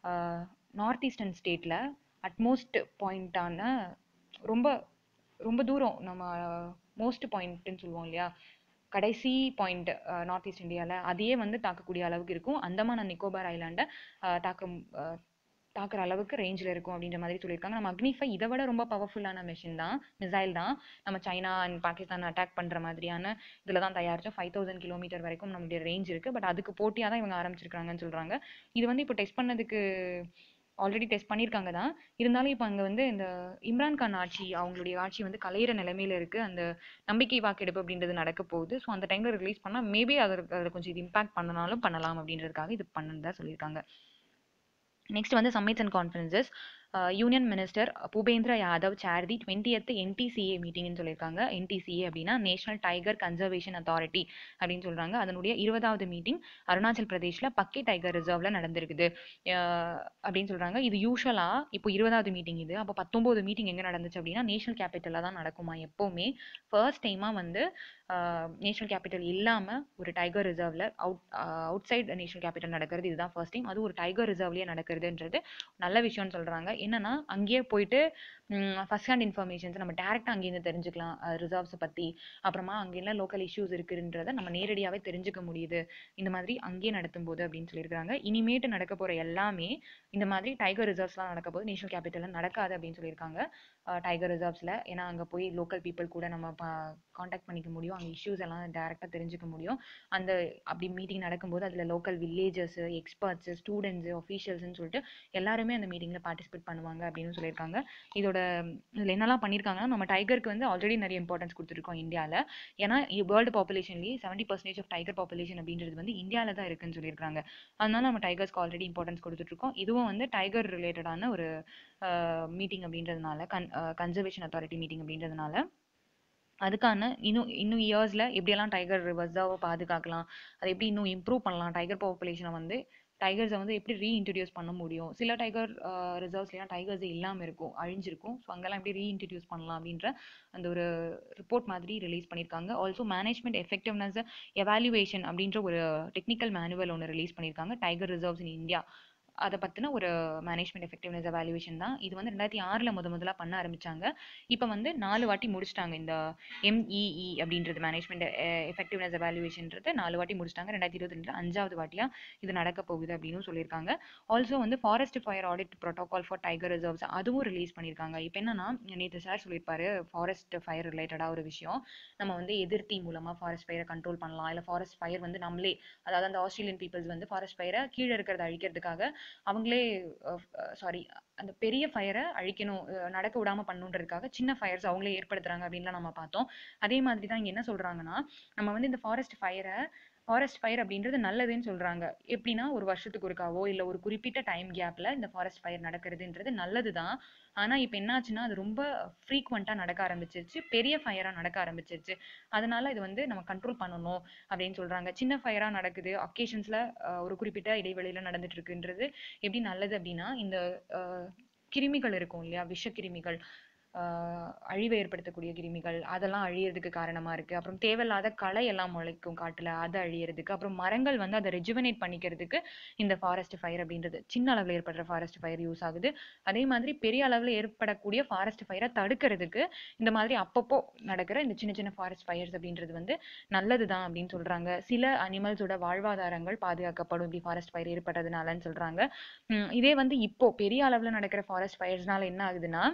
நார்த் ஈஸ்டர்ன் ஸ்டேட்டில் அட்மோஸ்ட் பாயிண்ட்டான ரொம்ப ரொம்ப தூரம் நம்ம மோஸ்ட் பாயிண்ட்டுன்னு சொல்லுவோம் இல்லையா கடைசி பாயிண்ட் நார்த் ஈஸ்ட் இந்தியாவில் அதையே வந்து தாக்கக்கூடிய அளவுக்கு இருக்கும் அந்தமான் அண்ட் நிக்கோபார் ஐலாண்டை தாக்க தாக்குற அளவுக்கு ரேஞ்சில் இருக்கும் அப்படின்ற மாதிரி சொல்லியிருக்காங்க நம்ம அக்னி ஃபைவ் இதை விட ரொம்ப பவர்ஃபுல்லான மிஷின் தான் மிசைல் தான் நம்ம சைனா அண்ட் பாகிஸ்தான் அட்டாக் பண்ணுற மாதிரியான இதில் தான் தயாரிச்சோம் ஃபைவ் தௌசண்ட் கிலோமீட்டர் வரைக்கும் நம்மளுடைய ரேஞ்ச் இருக்குது பட் அதுக்கு போட்டியாக தான் இவங்க ஆரம்பிச்சிருக்காங்கன்னு சொல்கிறாங்க இது வந்து இப்போ டெஸ்ட் பண்ணதுக்கு ஆல்ரெடி டெஸ்ட் பண்ணியிருக்காங்க தான் இருந்தாலும் இப்போ அங்கே வந்து இந்த இம்ரான்கான் ஆட்சி அவங்களுடைய ஆட்சி வந்து கலையிற நிலைமையில இருக்குது அந்த நம்பிக்கை வாக்கெடுப்பு அப்படின்றது நடக்க போகுது ஸோ அந்த டைமில் ரிலீஸ் பண்ணால் மேபி அதற்கு அதில் கொஞ்சம் இது இம்பாக்ட் பண்ணனாலும் பண்ணலாம் அப்படின்றதுக்காக இது பண்ணுன்னு சொல்லியிருக்காங்க நெக்ஸ்ட் வந்து summits and conferences union minister Bhupendra Yadav chair the twentieth NTCA மீட்டிங்னு சொல்லியிருக்காங்க என்டிசிஏ அப்படின்னா நேஷனல் டைகர் கன்சர்வேஷன் அத்தாரிட்டி அப்படின்னு சொல்கிறாங்க அதனுடைய இருபதாவது மீட்டிங் அருணாச்சல் பிரதேஷில் பக்கே டைகர் ரிசர்வில் நடந்திருக்குது அப்படின்னு சொல்கிறாங்க இது யூஸ்வலாக இப்போ இருபதாவது மீட்டிங் இது அப்போ பத்தொம்போது மீட்டிங் எங்கே நடந்துச்சு அப்படின்னா நேஷனல் கேபிட்டலில் தான் நடக்குமா எப்போவுமே ஃபர்ஸ்ட் டைமாக வந்து நேஷனல் கேபிட்டல் இல்லாமல் ஒரு டைகர் ரிசர்வில் out outside national capital நடக்கிறது இதுதான் ஃபர்ஸ்ட் டைம் அது ஒரு டைகர் ரிசர்வ்லேயே நடக்கிறதுன்றது நல்ல விஷயம்னு சொல்கிறாங்க என்னன்னா அங்கேயே போயிட்டு ஃபர்ஸ்ட் ஹேண்ட் இன்ஃபர்மேஷன்ஸ் நம்ம டேரெக்டாக அங்கேருந்து தெரிஞ்சுக்கலாம் ரிசர்வ்ஸை பற்றி அப்புறமா அங்கே என்ன லோக்கல் இஷ்யூஸ் இருக்குன்றத நம்ம நேரடியாகவே தெரிஞ்சுக்க முடியுது இந்த மாதிரி அங்கேயே நடத்தும் போது அப்படின்னு சொல்லியிருக்காங்க இனிமேட்டு நடக்க போகிற எல்லாமே இந்த மாதிரி டைகர் ரிசர்வ்ஸ்லாம் நடக்க போது நேஷனல் கேபிட்டலில் நடக்காது அப்படின்னு சொல்லியிருக்காங்க டைகர் ரிசர்வ்ஸில் ஏன்னா அங்கே போய் லோக்கல் பீப்புள் கூட நம்ம காண்டாக்ட் பண்ணிக்க முடியும் அங்கே இஷ்யூஸ் எல்லாம் டேரெக்டாக தெரிஞ்சுக்க முடியும் அந்த அப்படி மீட்டிங் நடக்கும்போது அதில் லோக்கல் வில்லேஜஸ் எக்ஸ்பர்ட்ஸ் ஸ்டூடெண்ட்ஸ் ஒஃபீஷியல்ஸ்னு சொல்லிட்டு எல்லாருமே அந்த மீட்டிங்கில் பார்ட்டிசிபேட் பண்ணுவாங்க அப்படின்னு சொல்லியிருக்காங்க இதோட இதில் என்னெல்லாம் பண்ணியிருக்காங்கன்னா நம்ம டைகருக்கு வந்து ஆல்ரெடி நிறைய இம்பார்ட்டன்ஸ் கொடுத்துருக்கோம் இந்தியாவில் ஏன்னா வேர்ல்டு பாப்புலேஷன்லேயே seventy percentage of tiger population அப்படின்றது வந்து இந்தியாவில் தான் இருக்குன்னு சொல்லியிருக்காங்க அதனால நம்ம டைகர்ஸ்க்கு ஆல்ரெடி இம்பார்ட்டன்ஸ் கொடுத்துட்ருக்கோம் இதுவும் வந்து டைகர் ரிலேட்டடான ஒரு மீட்டிங் அப்படின்றதுனால கன் கன்சர்வேஷன் அத்தாரிட்டி மீட்டிங் அப்படின்றதுனால அதுக்கான இன்னும் இன்னும் இயர்ஸில் எப்படியெல்லாம் டைகர் ரிசர்வை பாதுகாக்கலாம் அதை எப்படி இன்னும் இம்ப்ரூவ் பண்ணலாம் டைகர் பாப்புலேஷனை வந்து டைகர்ஸை வந்து எப்படி ரீஇன்ட்ரடியூஸ் பண்ண முடியும் சில டைகர் ரிசர்வ்ஸ்லாம் டைகர்ஸே இல்லாமல் இருக்கும் அழிஞ்சிருக்கும் ஸோ அங்கெல்லாம் எப்படி ரீஇன்ட்ரடியூஸ் பண்ணலாம் அப்படின்ற அந்த ஒரு ரிப்போர்ட் மாதிரி ரிலீஸ் பண்ணியிருக்காங்க ஆல்சோ மேனேஜ்மெண்ட் எஃபெக்டிவ்னஸ் எவாலுவேஷன் அப்படின்ற ஒரு டெக்னிக்கல் மேனுவல் ஒன்று ரிலீஸ் பண்ணியிருக்காங்க டைகர் ரிசர்வ்ஸ் இன் இந்தியா அதை பற்றின ஒரு மேனேஜ்மெண்ட் எஃபெக்டிவ்னஸ் எவாலுவேஷன் தான் இது வந்து ரெண்டாயிரத்தி ஆறில் முத முதல்ல பண்ண ஆரம்பிச்சாங்க இப்போ வந்து நாலு வாட்டி முடிச்சிட்டாங்க இந்த எம்இஇ அப்படின்றது மேனேஜ்மெண்ட் எஃபெக்டிவ்னஸ் எவாலுவேஷன்றது நாலு வாட்டி முடிச்சிட்டாங்க ரெண்டாயிரத்தி இருபத்தி ரெண்டில் அஞ்சாவது வாட்டியாக இது நடக்க போகுது அப்படின்னு சொல்லியிருக்காங்க ஆல்சோ வந்து forest fire audit protocol for tiger reserves அதுவும் ரிலீஸ் பண்ணியிருக்காங்க இப்போ என்னன்னா நேற்று சார் சொல்லியிருப்பாரு ஃபாரஸ்ட் ஃபயர் ரிலேட்டடாக ஒரு விஷயம் நம்ம வந்து எதிர்த்தி மூலமாக ஃபாரஸ்ட் ஃபயரை கண்ட்ரோல் பண்ணலாம் இல்லை ஃபாரஸ்ட் ஃபயர் வந்து நம்மளே அதாவது அந்த ஆஸ்திரேலியன் பீப்புள்ஸ் வந்து ஃபாரஸ்ட் ஃபயரை கீழே இருக்கிறத அழிக்கிறதுக்காக அவங்களே சாரி அந்த பெரிய ஃபயரை அழிக்கணும் அஹ் நடக்க விடாம பண்ணணுன்றதுக்காக சின்ன ஃபயர்ஸ் அவங்களே ஏற்படுத்துறாங்க அப்படின்லாம் நம்ம பார்த்தோம் அதே மாதிரி தான் இங்க என்ன சொல்றாங்கன்னா நம்ம வந்து இந்த ஃபாரஸ்ட் ஃபயரை ஃபாரஸ்ட் ஃபயர் அப்படின்றது நல்லதுன்னு சொல்றாங்க எப்படின்னா ஒரு வருஷத்துக்கு ஒருக்காவோ இல்லை ஒரு குறிப்பிட்ட டைம் கேப்ல இந்த ஃபாரஸ்ட் ஃபயர் நடக்கிறதுன்றது நல்லது தான் ஆனா இப்போ என்னாச்சுன்னா அது ரொம்ப ஃப்ரீக்வெண்ட்டாக நடக்க ஆரம்பிச்சிருச்சு பெரிய ஃபயராக நடக்க ஆரம்பிச்சிருச்சு அதனால இது வந்து நம்ம கண்ட்ரோல் பண்ணணும் அப்படின்னு சொல்றாங்க சின்ன ஃபயரா நடக்குது அக்கேஷன்ஸ்ல ஒரு குறிப்பிட்ட இடைவெளியில நடந்துட்டு இருக்குன்றது எப்படி நல்லது அப்படின்னா இந்த அஹ், கிருமிகள் இருக்கும் இல்லையா விஷக்கிருமிகள் ஆஹ் அழிவை ஏற்படுத்தக்கூடிய கிருமிகள் அதெல்லாம் அழியறதுக்கு காரணமா இருக்கு அப்புறம் தேவையில்லாத களை எல்லாம் முளைக்கும் காட்டுல அது அழியறதுக்கு அப்புறம் மரங்கள் வந்து அதை ரெஜுவனேட் பண்ணிக்கிறதுக்கு இந்த ஃபாரஸ்ட் ஃபயர் அப்படின்றது சின்ன அளவுல ஏற்படுற ஃபாரஸ்ட் ஃபயர் யூஸ் ஆகுது அதே மாதிரி பெரிய அளவுல ஏற்படக்கூடிய ஃபாரஸ்ட் ஃபயரை தடுக்கிறதுக்கு இந்த மாதிரி அப்பப்போ நடக்கிற இந்த சின்ன சின்ன ஃபாரஸ்ட் ஃபயர்ஸ் அப்படின்றது வந்து நல்லதுதான் அப்படின்னு சொல்றாங்க சில அனிமல்ஸோட வாழ்வாதாரங்கள் பாதுகாக்கப்படும் இப்படி ஃபாரஸ்ட் ஃபயர் ஏற்படுறதுனாலன்னு சொல்றாங்க உம் இதே வந்து இப்போ பெரிய அளவுல நடக்கிற ஃபாரஸ்ட் ஃபயர்ஸ்னால என்ன ஆகுதுன்னா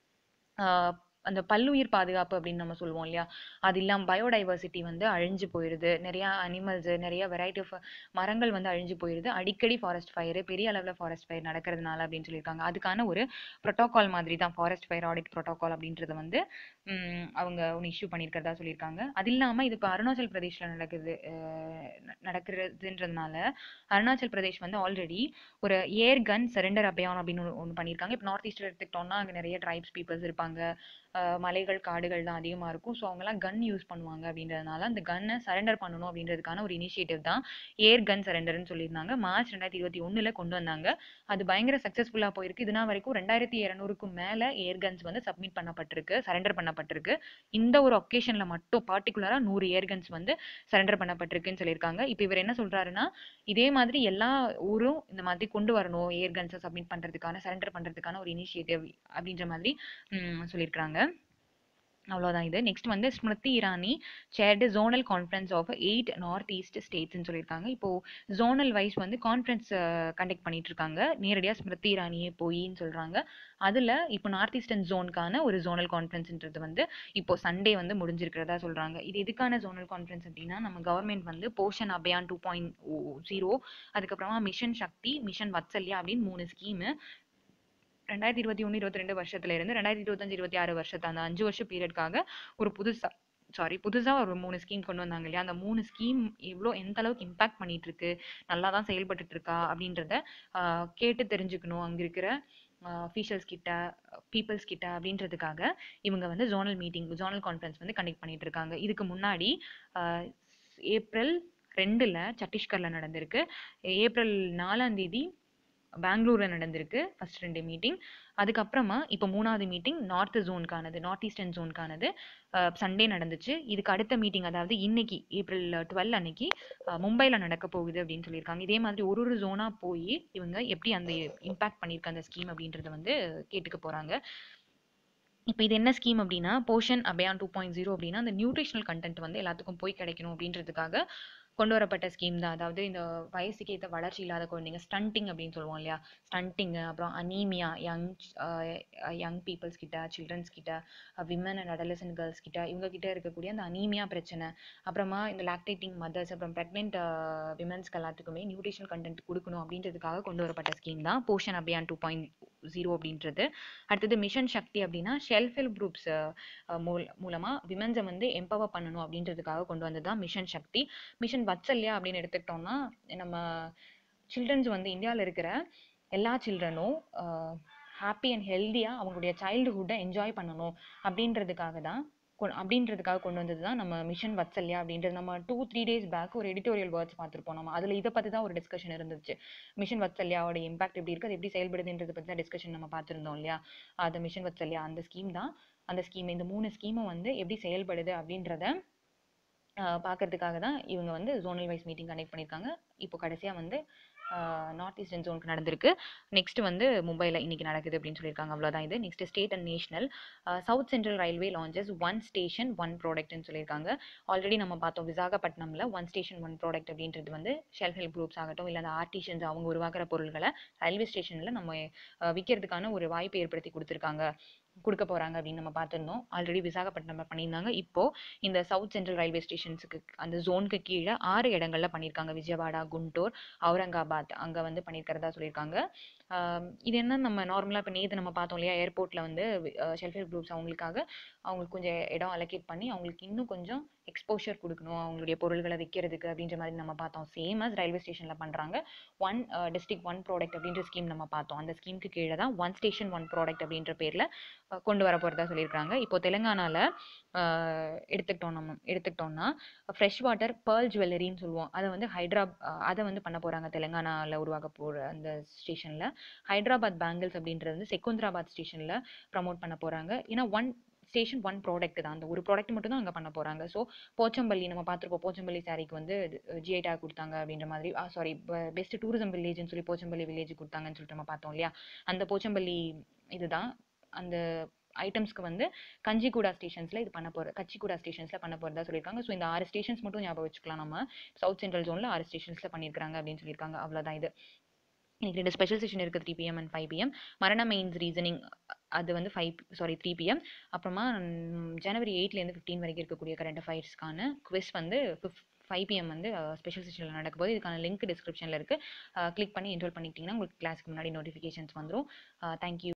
ஆஹ் அந்த பல்லுயிர் பாதுகாப்பு அப்படின்னு நம்ம சொல்லுவோம் இல்லையா அது இல்லாம பயோடைவர்சிட்டி வந்து அழிஞ்சு போயிடுது நிறைய அனிமல்ஸ் நிறைய வெரைட்டி ஆஃப் மரங்கள் வந்து அழிஞ்சு போயிடுது அடிக்கடி ஃபாரஸ்ட் ஃபயர் பெரிய அளவுல ஃபாரஸ்ட் ஃபயர் நடக்கிறதுனால அப்படின்னு சொல்லியிருக்காங்க அதுக்கான ஒரு ப்ரோட்டோகால் மாதிரி தான் ஃபாரஸ்ட் ஃபயர் ஆடிட் ப்ரோட்டோகால் அப்படின்றத வந்து உம் அவங்க ஒன்று இஷ்யூ பண்ணியிருக்கிறதா சொல்லியிருக்காங்க அது இல்லாம இது இப்போ அருணாச்சல் பிரதேஷ்ல நடக்குது அஹ் ந- நடக்கிறதுன்றதுனால அருணாச்சல் பிரதேஷ் வந்து ஆல்ரெடி ஒரு ஏர் கன் சரண்டர் அபியான் அப்படின்னு ஒன்று ஒன்று பண்ணியிருக்காங்க இப்போ நார்த் ஈஸ்ட்ல எடுத்துக்கிட்டோம்னா அங்கே நிறைய ட்ரைப்ஸ் பீப்புள்ஸ் இருப்பாங்க ஆஹ் மலைகள் காடுகள் தான் அதிகமாக இருக்கும் ஸோ அவங்கெல்லாம் கன் யூஸ் பண்ணுவாங்க அப்படின்றதுனால அந்த கன்னை சரண்டர் பண்ணணும் அப்படின்றதுக்கான ஒரு இனிஷியேட்டிவ் தான் ஏர் கன் சரண்டர்னு சொல்லியிருந்தாங்க மார்ச் ரெண்டாயிரத்தி இருபத்தி ஒண்ணுல கொண்டு வந்தாங்க அது பயங்கர சக்ஸஸ்ஃபுல்லாக போயிருக்கு இதுனா வரைக்கும் ரெண்டாயிரத்தி இரநூறுக்கும் மேலே ஏர் கன்ஸ் வந்து சப்மிட் பண்ணப்பட்டிருக்கு சரண்டர் பண்ணப்பட்டிருக்கு இந்த ஒரு ஒகேஷன்ல மட்டும் பார்ட்டிகுலரா நூறு ஏர் கன்ஸ் வந்து சரண்டர் பண்ணப்பட்டிருக்குன்னு சொல்லியிருக்காங்க இப்போ இவர் என்ன சொல்றாருன்னா இதே மாதிரி எல்லா ஊரும் இந்த மாதிரி கொண்டு வரணும் ஏர் கன்ஸை சப்மிட் பண்றதுக்கான சரண்டர் பண்றதுக்கான ஒரு இனிஷியேட்டிவ் அப்படின்ற மாதிரி ம், சொல்லியிருக்காங்க அவ்வளோதான் இது நெக்ஸ்ட் வந்து Smriti Irani chaired zonal conference of eight north east ஸ்டேட்ஸ்னு சொல்லியிருக்காங்க இப்போ ஜோனல் வைஸ் வந்து கான்ஃபரன்ஸ் கண்டக்ட் பண்ணிட்டு இருக்காங்க நேரடியாக ஸ்மிருதி இரானியே போயின்னு சொல்றாங்க அதுல இப்போ நார்த் ஈஸ்டர்ன் ஜோனுக்கான ஒரு ஜோனல் கான்ஃபரன்ஸ்ன்றது வந்து இப்போ சண்டே வந்து முடிஞ்சிருக்கிறதா சொல்றாங்க இது எதுக்கான ஜோனல் கான்ஃபரன்ஸ் அப்படின்னா நம்ம கவர்மெண்ட் வந்து Poshan Abhiyan two point zero அதுக்கப்புறமா மிஷன் சக்தி மிஷன் வத்சல்யா அப்படின்னு மூணு ஸ்கீமு ரெண்டாயிரத்தி இருபத்தி ஒன்று இருபத்தி ரெண்டு வருஷத்துல இருந்து ரெண்டாயிரத்தி இருபத்தஞ்சு இருபத்தி ஆறு வருஷத்து அந்த அஞ்சு வருஷ பீரியட்காக ஒரு புதுசா சாரி புதுசா ஒரு மூணு ஸ்கீம் கொண்டு வந்தாங்க இல்லையா அந்த மூணு ஸ்கீம் எவ்வளோ எந்த அளவுக்கு இம்பாக்ட் பண்ணிட்டு இருக்கு நல்லா தான் செயல்பட்டுட்டு இருக்கா அப்படின்றத ஆஹ் கேட்டு தெரிஞ்சுக்கணும் அங்க இருக்கிற அஃபீஷியல்ஸ் கிட்ட பீப்புள்ஸ் கிட்ட அப்படின்றதுக்காக இவங்க வந்து ஜோனல் மீட்டிங் ஜோனல் கான்ஃபரன்ஸ் வந்து கண்டக்ட் பண்ணிட்டு இருக்காங்க இதுக்கு முன்னாடி ஆஹ் ஏப்ரல் ரெண்டுல சத்தீஸ்கர்ல நடந்திருக்கு ஏப்ரல் நாலாம் தேதி பெங்களூர்ல நடந்திருக்கு ஃபர்ஸ்ட் ரெண்டு மீட்டிங் அதுக்கப்புறமா இப்போ மூணாவது மீட்டிங் நார்த் ஜோனுக்கானது நார்த் ஈஸ்டர்ன் ஜோனுக்கானது சண்டே நடந்துச்சு இதுக்கு அடுத்த மீட்டிங் அதாவது இன்னைக்கு ஏப்ரல் டுவெல் அன்னைக்கு அஹ், மும்பைல நடக்க போகுது அப்படின்னு சொல்லியிருக்காங்க இதே மாதிரி ஒரு ஒரு ஜோனா போய் இவங்க எப்படி அந்த இம்பாக்ட் பண்ணியிருக்க அந்த ஸ்கீம் அப்படின்றத வந்து கேட்டுக்க போறாங்க இப்போ இது என்ன ஸ்கீம் அப்படின்னா Poshan Abhiyan two point zero அப்படின்னா அந்த நியூட்ரிஷனல் கண்டென்ட் வந்து எல்லாத்துக்கும் போய் கிடைக்கணும் அப்படின்றதுக்காக கொண்டு வரப்பட்ட ஸ்கீம் தான் அதாவது இந்த வயசுக்கு ஏற்ற வளர்ச்சி இல்லாத குழந்தைங்க ஸ்டண்டிங் அப்படின்னு சொல்லுவோம் இல்லையா ஸ்டண்டிங்கு அப்புறம் அனீமியா யங் யங் பீப்புள்ஸ் கிட்ட சில்ட்ரன்ஸ் கிட்ட விமன் அண்ட் அடலசன்ட் கேர்ள்ஸ் கிட்ட இவங்க கிட்ட இருக்கக்கூடிய அந்த அனீமியா பிரச்சனை அப்புறமா இந்த லாக்டேட்டிங் மதர்ஸ் அப்புறம் ப்ரெக்னென்ட் விமன்ஸ்க்கு எல்லாத்துக்குமே நியூட்ரிஷனல் கண்டென்ட் கொடுக்கணும் அப்படின்றதுக்காக கொண்டு வரப்பட்ட ஸ்கீம் தான் Poshan Abhiyan two point zero அப்படின்றது அடுத்தது மிஷன் சக்தி அப்படின்னா ஷெல்ஃப் ஹெல்ப் குரூப்ஸ் மூலமா விமன்ஸை வந்து எம்பவர் பண்ணணும் அப்படின்றதுக்காக கொண்டு வந்தது தான் மிஷன் சக்தி மிஷன் வத்சல்யா அப்படின்னு எடுத்துக்கிட்டோம்னா நம்ம சில்ட்ரன்ஸ் வந்து இந்தியாவில் இருக்கிற எல்லா சில்ட்ரனும் ஹாப்பி அண்ட் ஹெல்த்தியாக அவங்களுடைய சைல்டுஹுட்டை என்ஜாய் பண்ணணும் அப்படின்றதுக்காக தான் கொ- அப்படின்றதுக்காக கொண்டு வந்தது தான் நம்ம மிஷன் வத்சல்யா அப்படின்றது நம்ம டூ த்ரீ டேஸ் பேக் ஒரு எடிட்டோரியல் வேர்ட்ஸ் பார்த்துருப்போம் நம்ம அதில் இதை பற்றி தான் ஒரு டிஸ்கஷன் இருந்துச்சு மிஷன் வத்சல்யாவோட இம்பாக்ட் எப்படி இருக்குது அது எப்படி செயல்படுதுன்றதை பற்றி தான் டிஸ்கஷன் நம்ம பார்த்துருந்தோம் இல்லையா அது மிஷன் வத்சல்யா அந்த ஸ்கீம் தான் அந்த ஸ்கீம் இந்த மூணு ஸ்கீமும் வந்து எப்படி செயல்படுது அப்படின்றத பார்க்கறதுக்காக தான் இவங்க வந்து ஜோனல் வைஸ் மீட்டிங் கனெக்ட் பண்ணியிருக்காங்க இப்போ கடைசியாக வந்து நார்த் ஈஸ்டர்ன் ஜோனுக்கு நடந்திருக்கு நெக்ஸ்ட் வந்து மும்பையில் இன்னைக்கு நடக்குது அப்படின்னு சொல்லியிருக்காங்க அவ்வளோதான் இது next state and national south central railway launches one station one ப்ராடக்ட்னு சொல்லியிருக்காங்க ஆல்ரெடி நம்ம பார்த்தோம் விசாகப்பட்டினம்ல ஒன் ஸ்டேஷன் ஒன் ப்ராடக்ட் அப்படின்றது வந்து செல்ஃப் ஹெல்ப் குரூப்ஸ் ஆகட்டும் இல்லை அந்த ஆர்டிஷன்ஸ் அவங்க உருவாக்குற பொருள்களை ரயில்வே ஸ்டேஷனில் நம்ம அஹ், விற்கிறதுக்கான ஒரு வாய்ப்பை ஏற்படுத்தி கொடுத்துருக்காங்க கொடுக்க போகிறாங்க அப்படின்னு நம்ம பார்த்துருந்தோம் ஆல்ரெடி விசாகப்பட்டினம் பண்ணியிருந்தாங்க இப்போ இந்த சவுத் சென்ட்ரல் ரயில்வே ஸ்டேஷன்ஸுக்கு அந்த ஜோனுக்கு கீழே ஆறு இடங்கள்ல பண்ணியிருக்காங்க விஜயவாடா குண்டூர் அவுரங்காபாத் அங்கே வந்து பண்ணியிருக்கிறதா சொல்லியிருக்காங்க ஆம், இது என்ன நம்ம நார்மலாக இப்போ நேற்று நம்ம பார்த்தோம் இல்லையா ஏர்போர்ட்டில் வந்து ஷெல்ஃப் ஹெல்ப் குரூப்ஸ் அவங்களுக்காக அவங்களுக்கு கொஞ்சம் இடம் அலோகேட் பண்ணி அவங்களுக்கு இன்னும் கொஞ்சம் எக்ஸ்போஷர் கொடுக்கணும் அவங்களுடைய பொருள்களை விற்கிறதுக்கு அப்படின்ற மாதிரி நம்ம பார்த்தோம் சேம் as ரயில்வே ஸ்டேஷனில் பண்ணுறாங்க ஒன் டிஸ்ட்ரிக்ட் ஒன் ப்ராடக்ட் அப்படின்ற ஸ்கீம் நம்ம பார்த்தோம் அந்த ஸ்கீமுக்கு கீழே தான் ஒன் ஸ்டேஷன் ஒன் ப்ராடக்ட் அப்படின்ற பேரில் கொண்டு வர போகிறதா சொல்லியிருக்காங்க இப்போ தெலுங்கானால ஆஹ் எடுத்துக்கிட்டோம் நம்ம எடுத்துக்கிட்டோம்னா ஃப்ரெஷ் வாட்டர் பேர்ல் ஜுவல்லரின்னு சொல்லுவோம் அதை வந்து ஹைட்ரா அதை வந்து பண்ண போகிறாங்க தெலுங்கானாவில் உருவாக்க போகிற அந்த ஸ்டேஷனில் ஹைதராபாத் பேங்கிள்ஸ் அப்படின்றது வந்து செகுந்தராபாத் ஸ்டேஷனில் ப்ரமோட் பண்ண போகிறாங்க ஏன்னா ஒன் ஸ்டேஷன் ஒன் ப்ராடக்ட் தான் அந்த ஒரு ப்ராடக்ட் மட்டும் தான் அங்கே பண்ண போகிறாங்க ஸோ போச்சம்பள்ளி நம்ம பார்த்துருப்போம் போச்சம்பள்ளி சாரிக்கு வந்து ஜிஐ டேக் கொடுத்தாங்க அப்படின்ற மாதிரி சாரி பெஸ்ட் டூரிசம் வில்லேஜ்னு சொல்லி போச்சம்பள்ளி வில்லேஜ் கொடுத்தாங்கன்னு சொல்லிட்டு நம்ம பார்த்தோம் இல்லையா அந்த போச்சம்பள்ளி இதுதான் அந்த ஐட்டம்ஸ்க்கு வந்து கஞ்சிகூடா ஸ்டேஷன்ஸில் இது பண்ண போகிற கச்சிகூடா ஸ்டேஷன்ஸில் பண்ண போகிறதா சொல்லியிருக்காங்க ஸோ இந்த ஆறு ஸ்டேஷன்ஸ் மட்டும் ஞாபகம் வச்சுக்கலாம் நம்ம சவுத் சென்ட்ரல் ஜோனில் ஆறு ஸ்டேஷன்ஸில் பண்ணியிருக்காங்க அப்படின்னு சொல்லியிருக்காங்க அவ்வளோதான் இது இன்னைக்கு ரெண்டு ஸ்பெஷல் செஷன் இருக்குது three PM and five PM மரண மெயின்ஸ் ரீசனிங் அது வந்து ஃபைவ் சாரி த்ரீ பிஎம் அப்புறமா ம், ஜனவரி எயிட்லேருந்து ஃபிஃப்டீன் வரைக்கும் இருக்கக்கூடிய கரண்ட் அஃபைர்ஸ்க்கான குவிஸ் வந்து ஃபிஃப் ஃபைவ் பிஎம் வந்து ஸ்பெஷல் செஷனில் நடக்க போது இதுக்கான லிங்க் டிஸ்கிரிப்ஷனில் இருக்குது கிளிக் பண்ணி என்ரோல் பண்ணிக்கிட்டிங்கன்னா உங்களுக்கு கிளாஸ்க்கு முன்னாடி நோட்டிஃபிகேஷன்ஸ் வந்துடும் தேங்க்யூ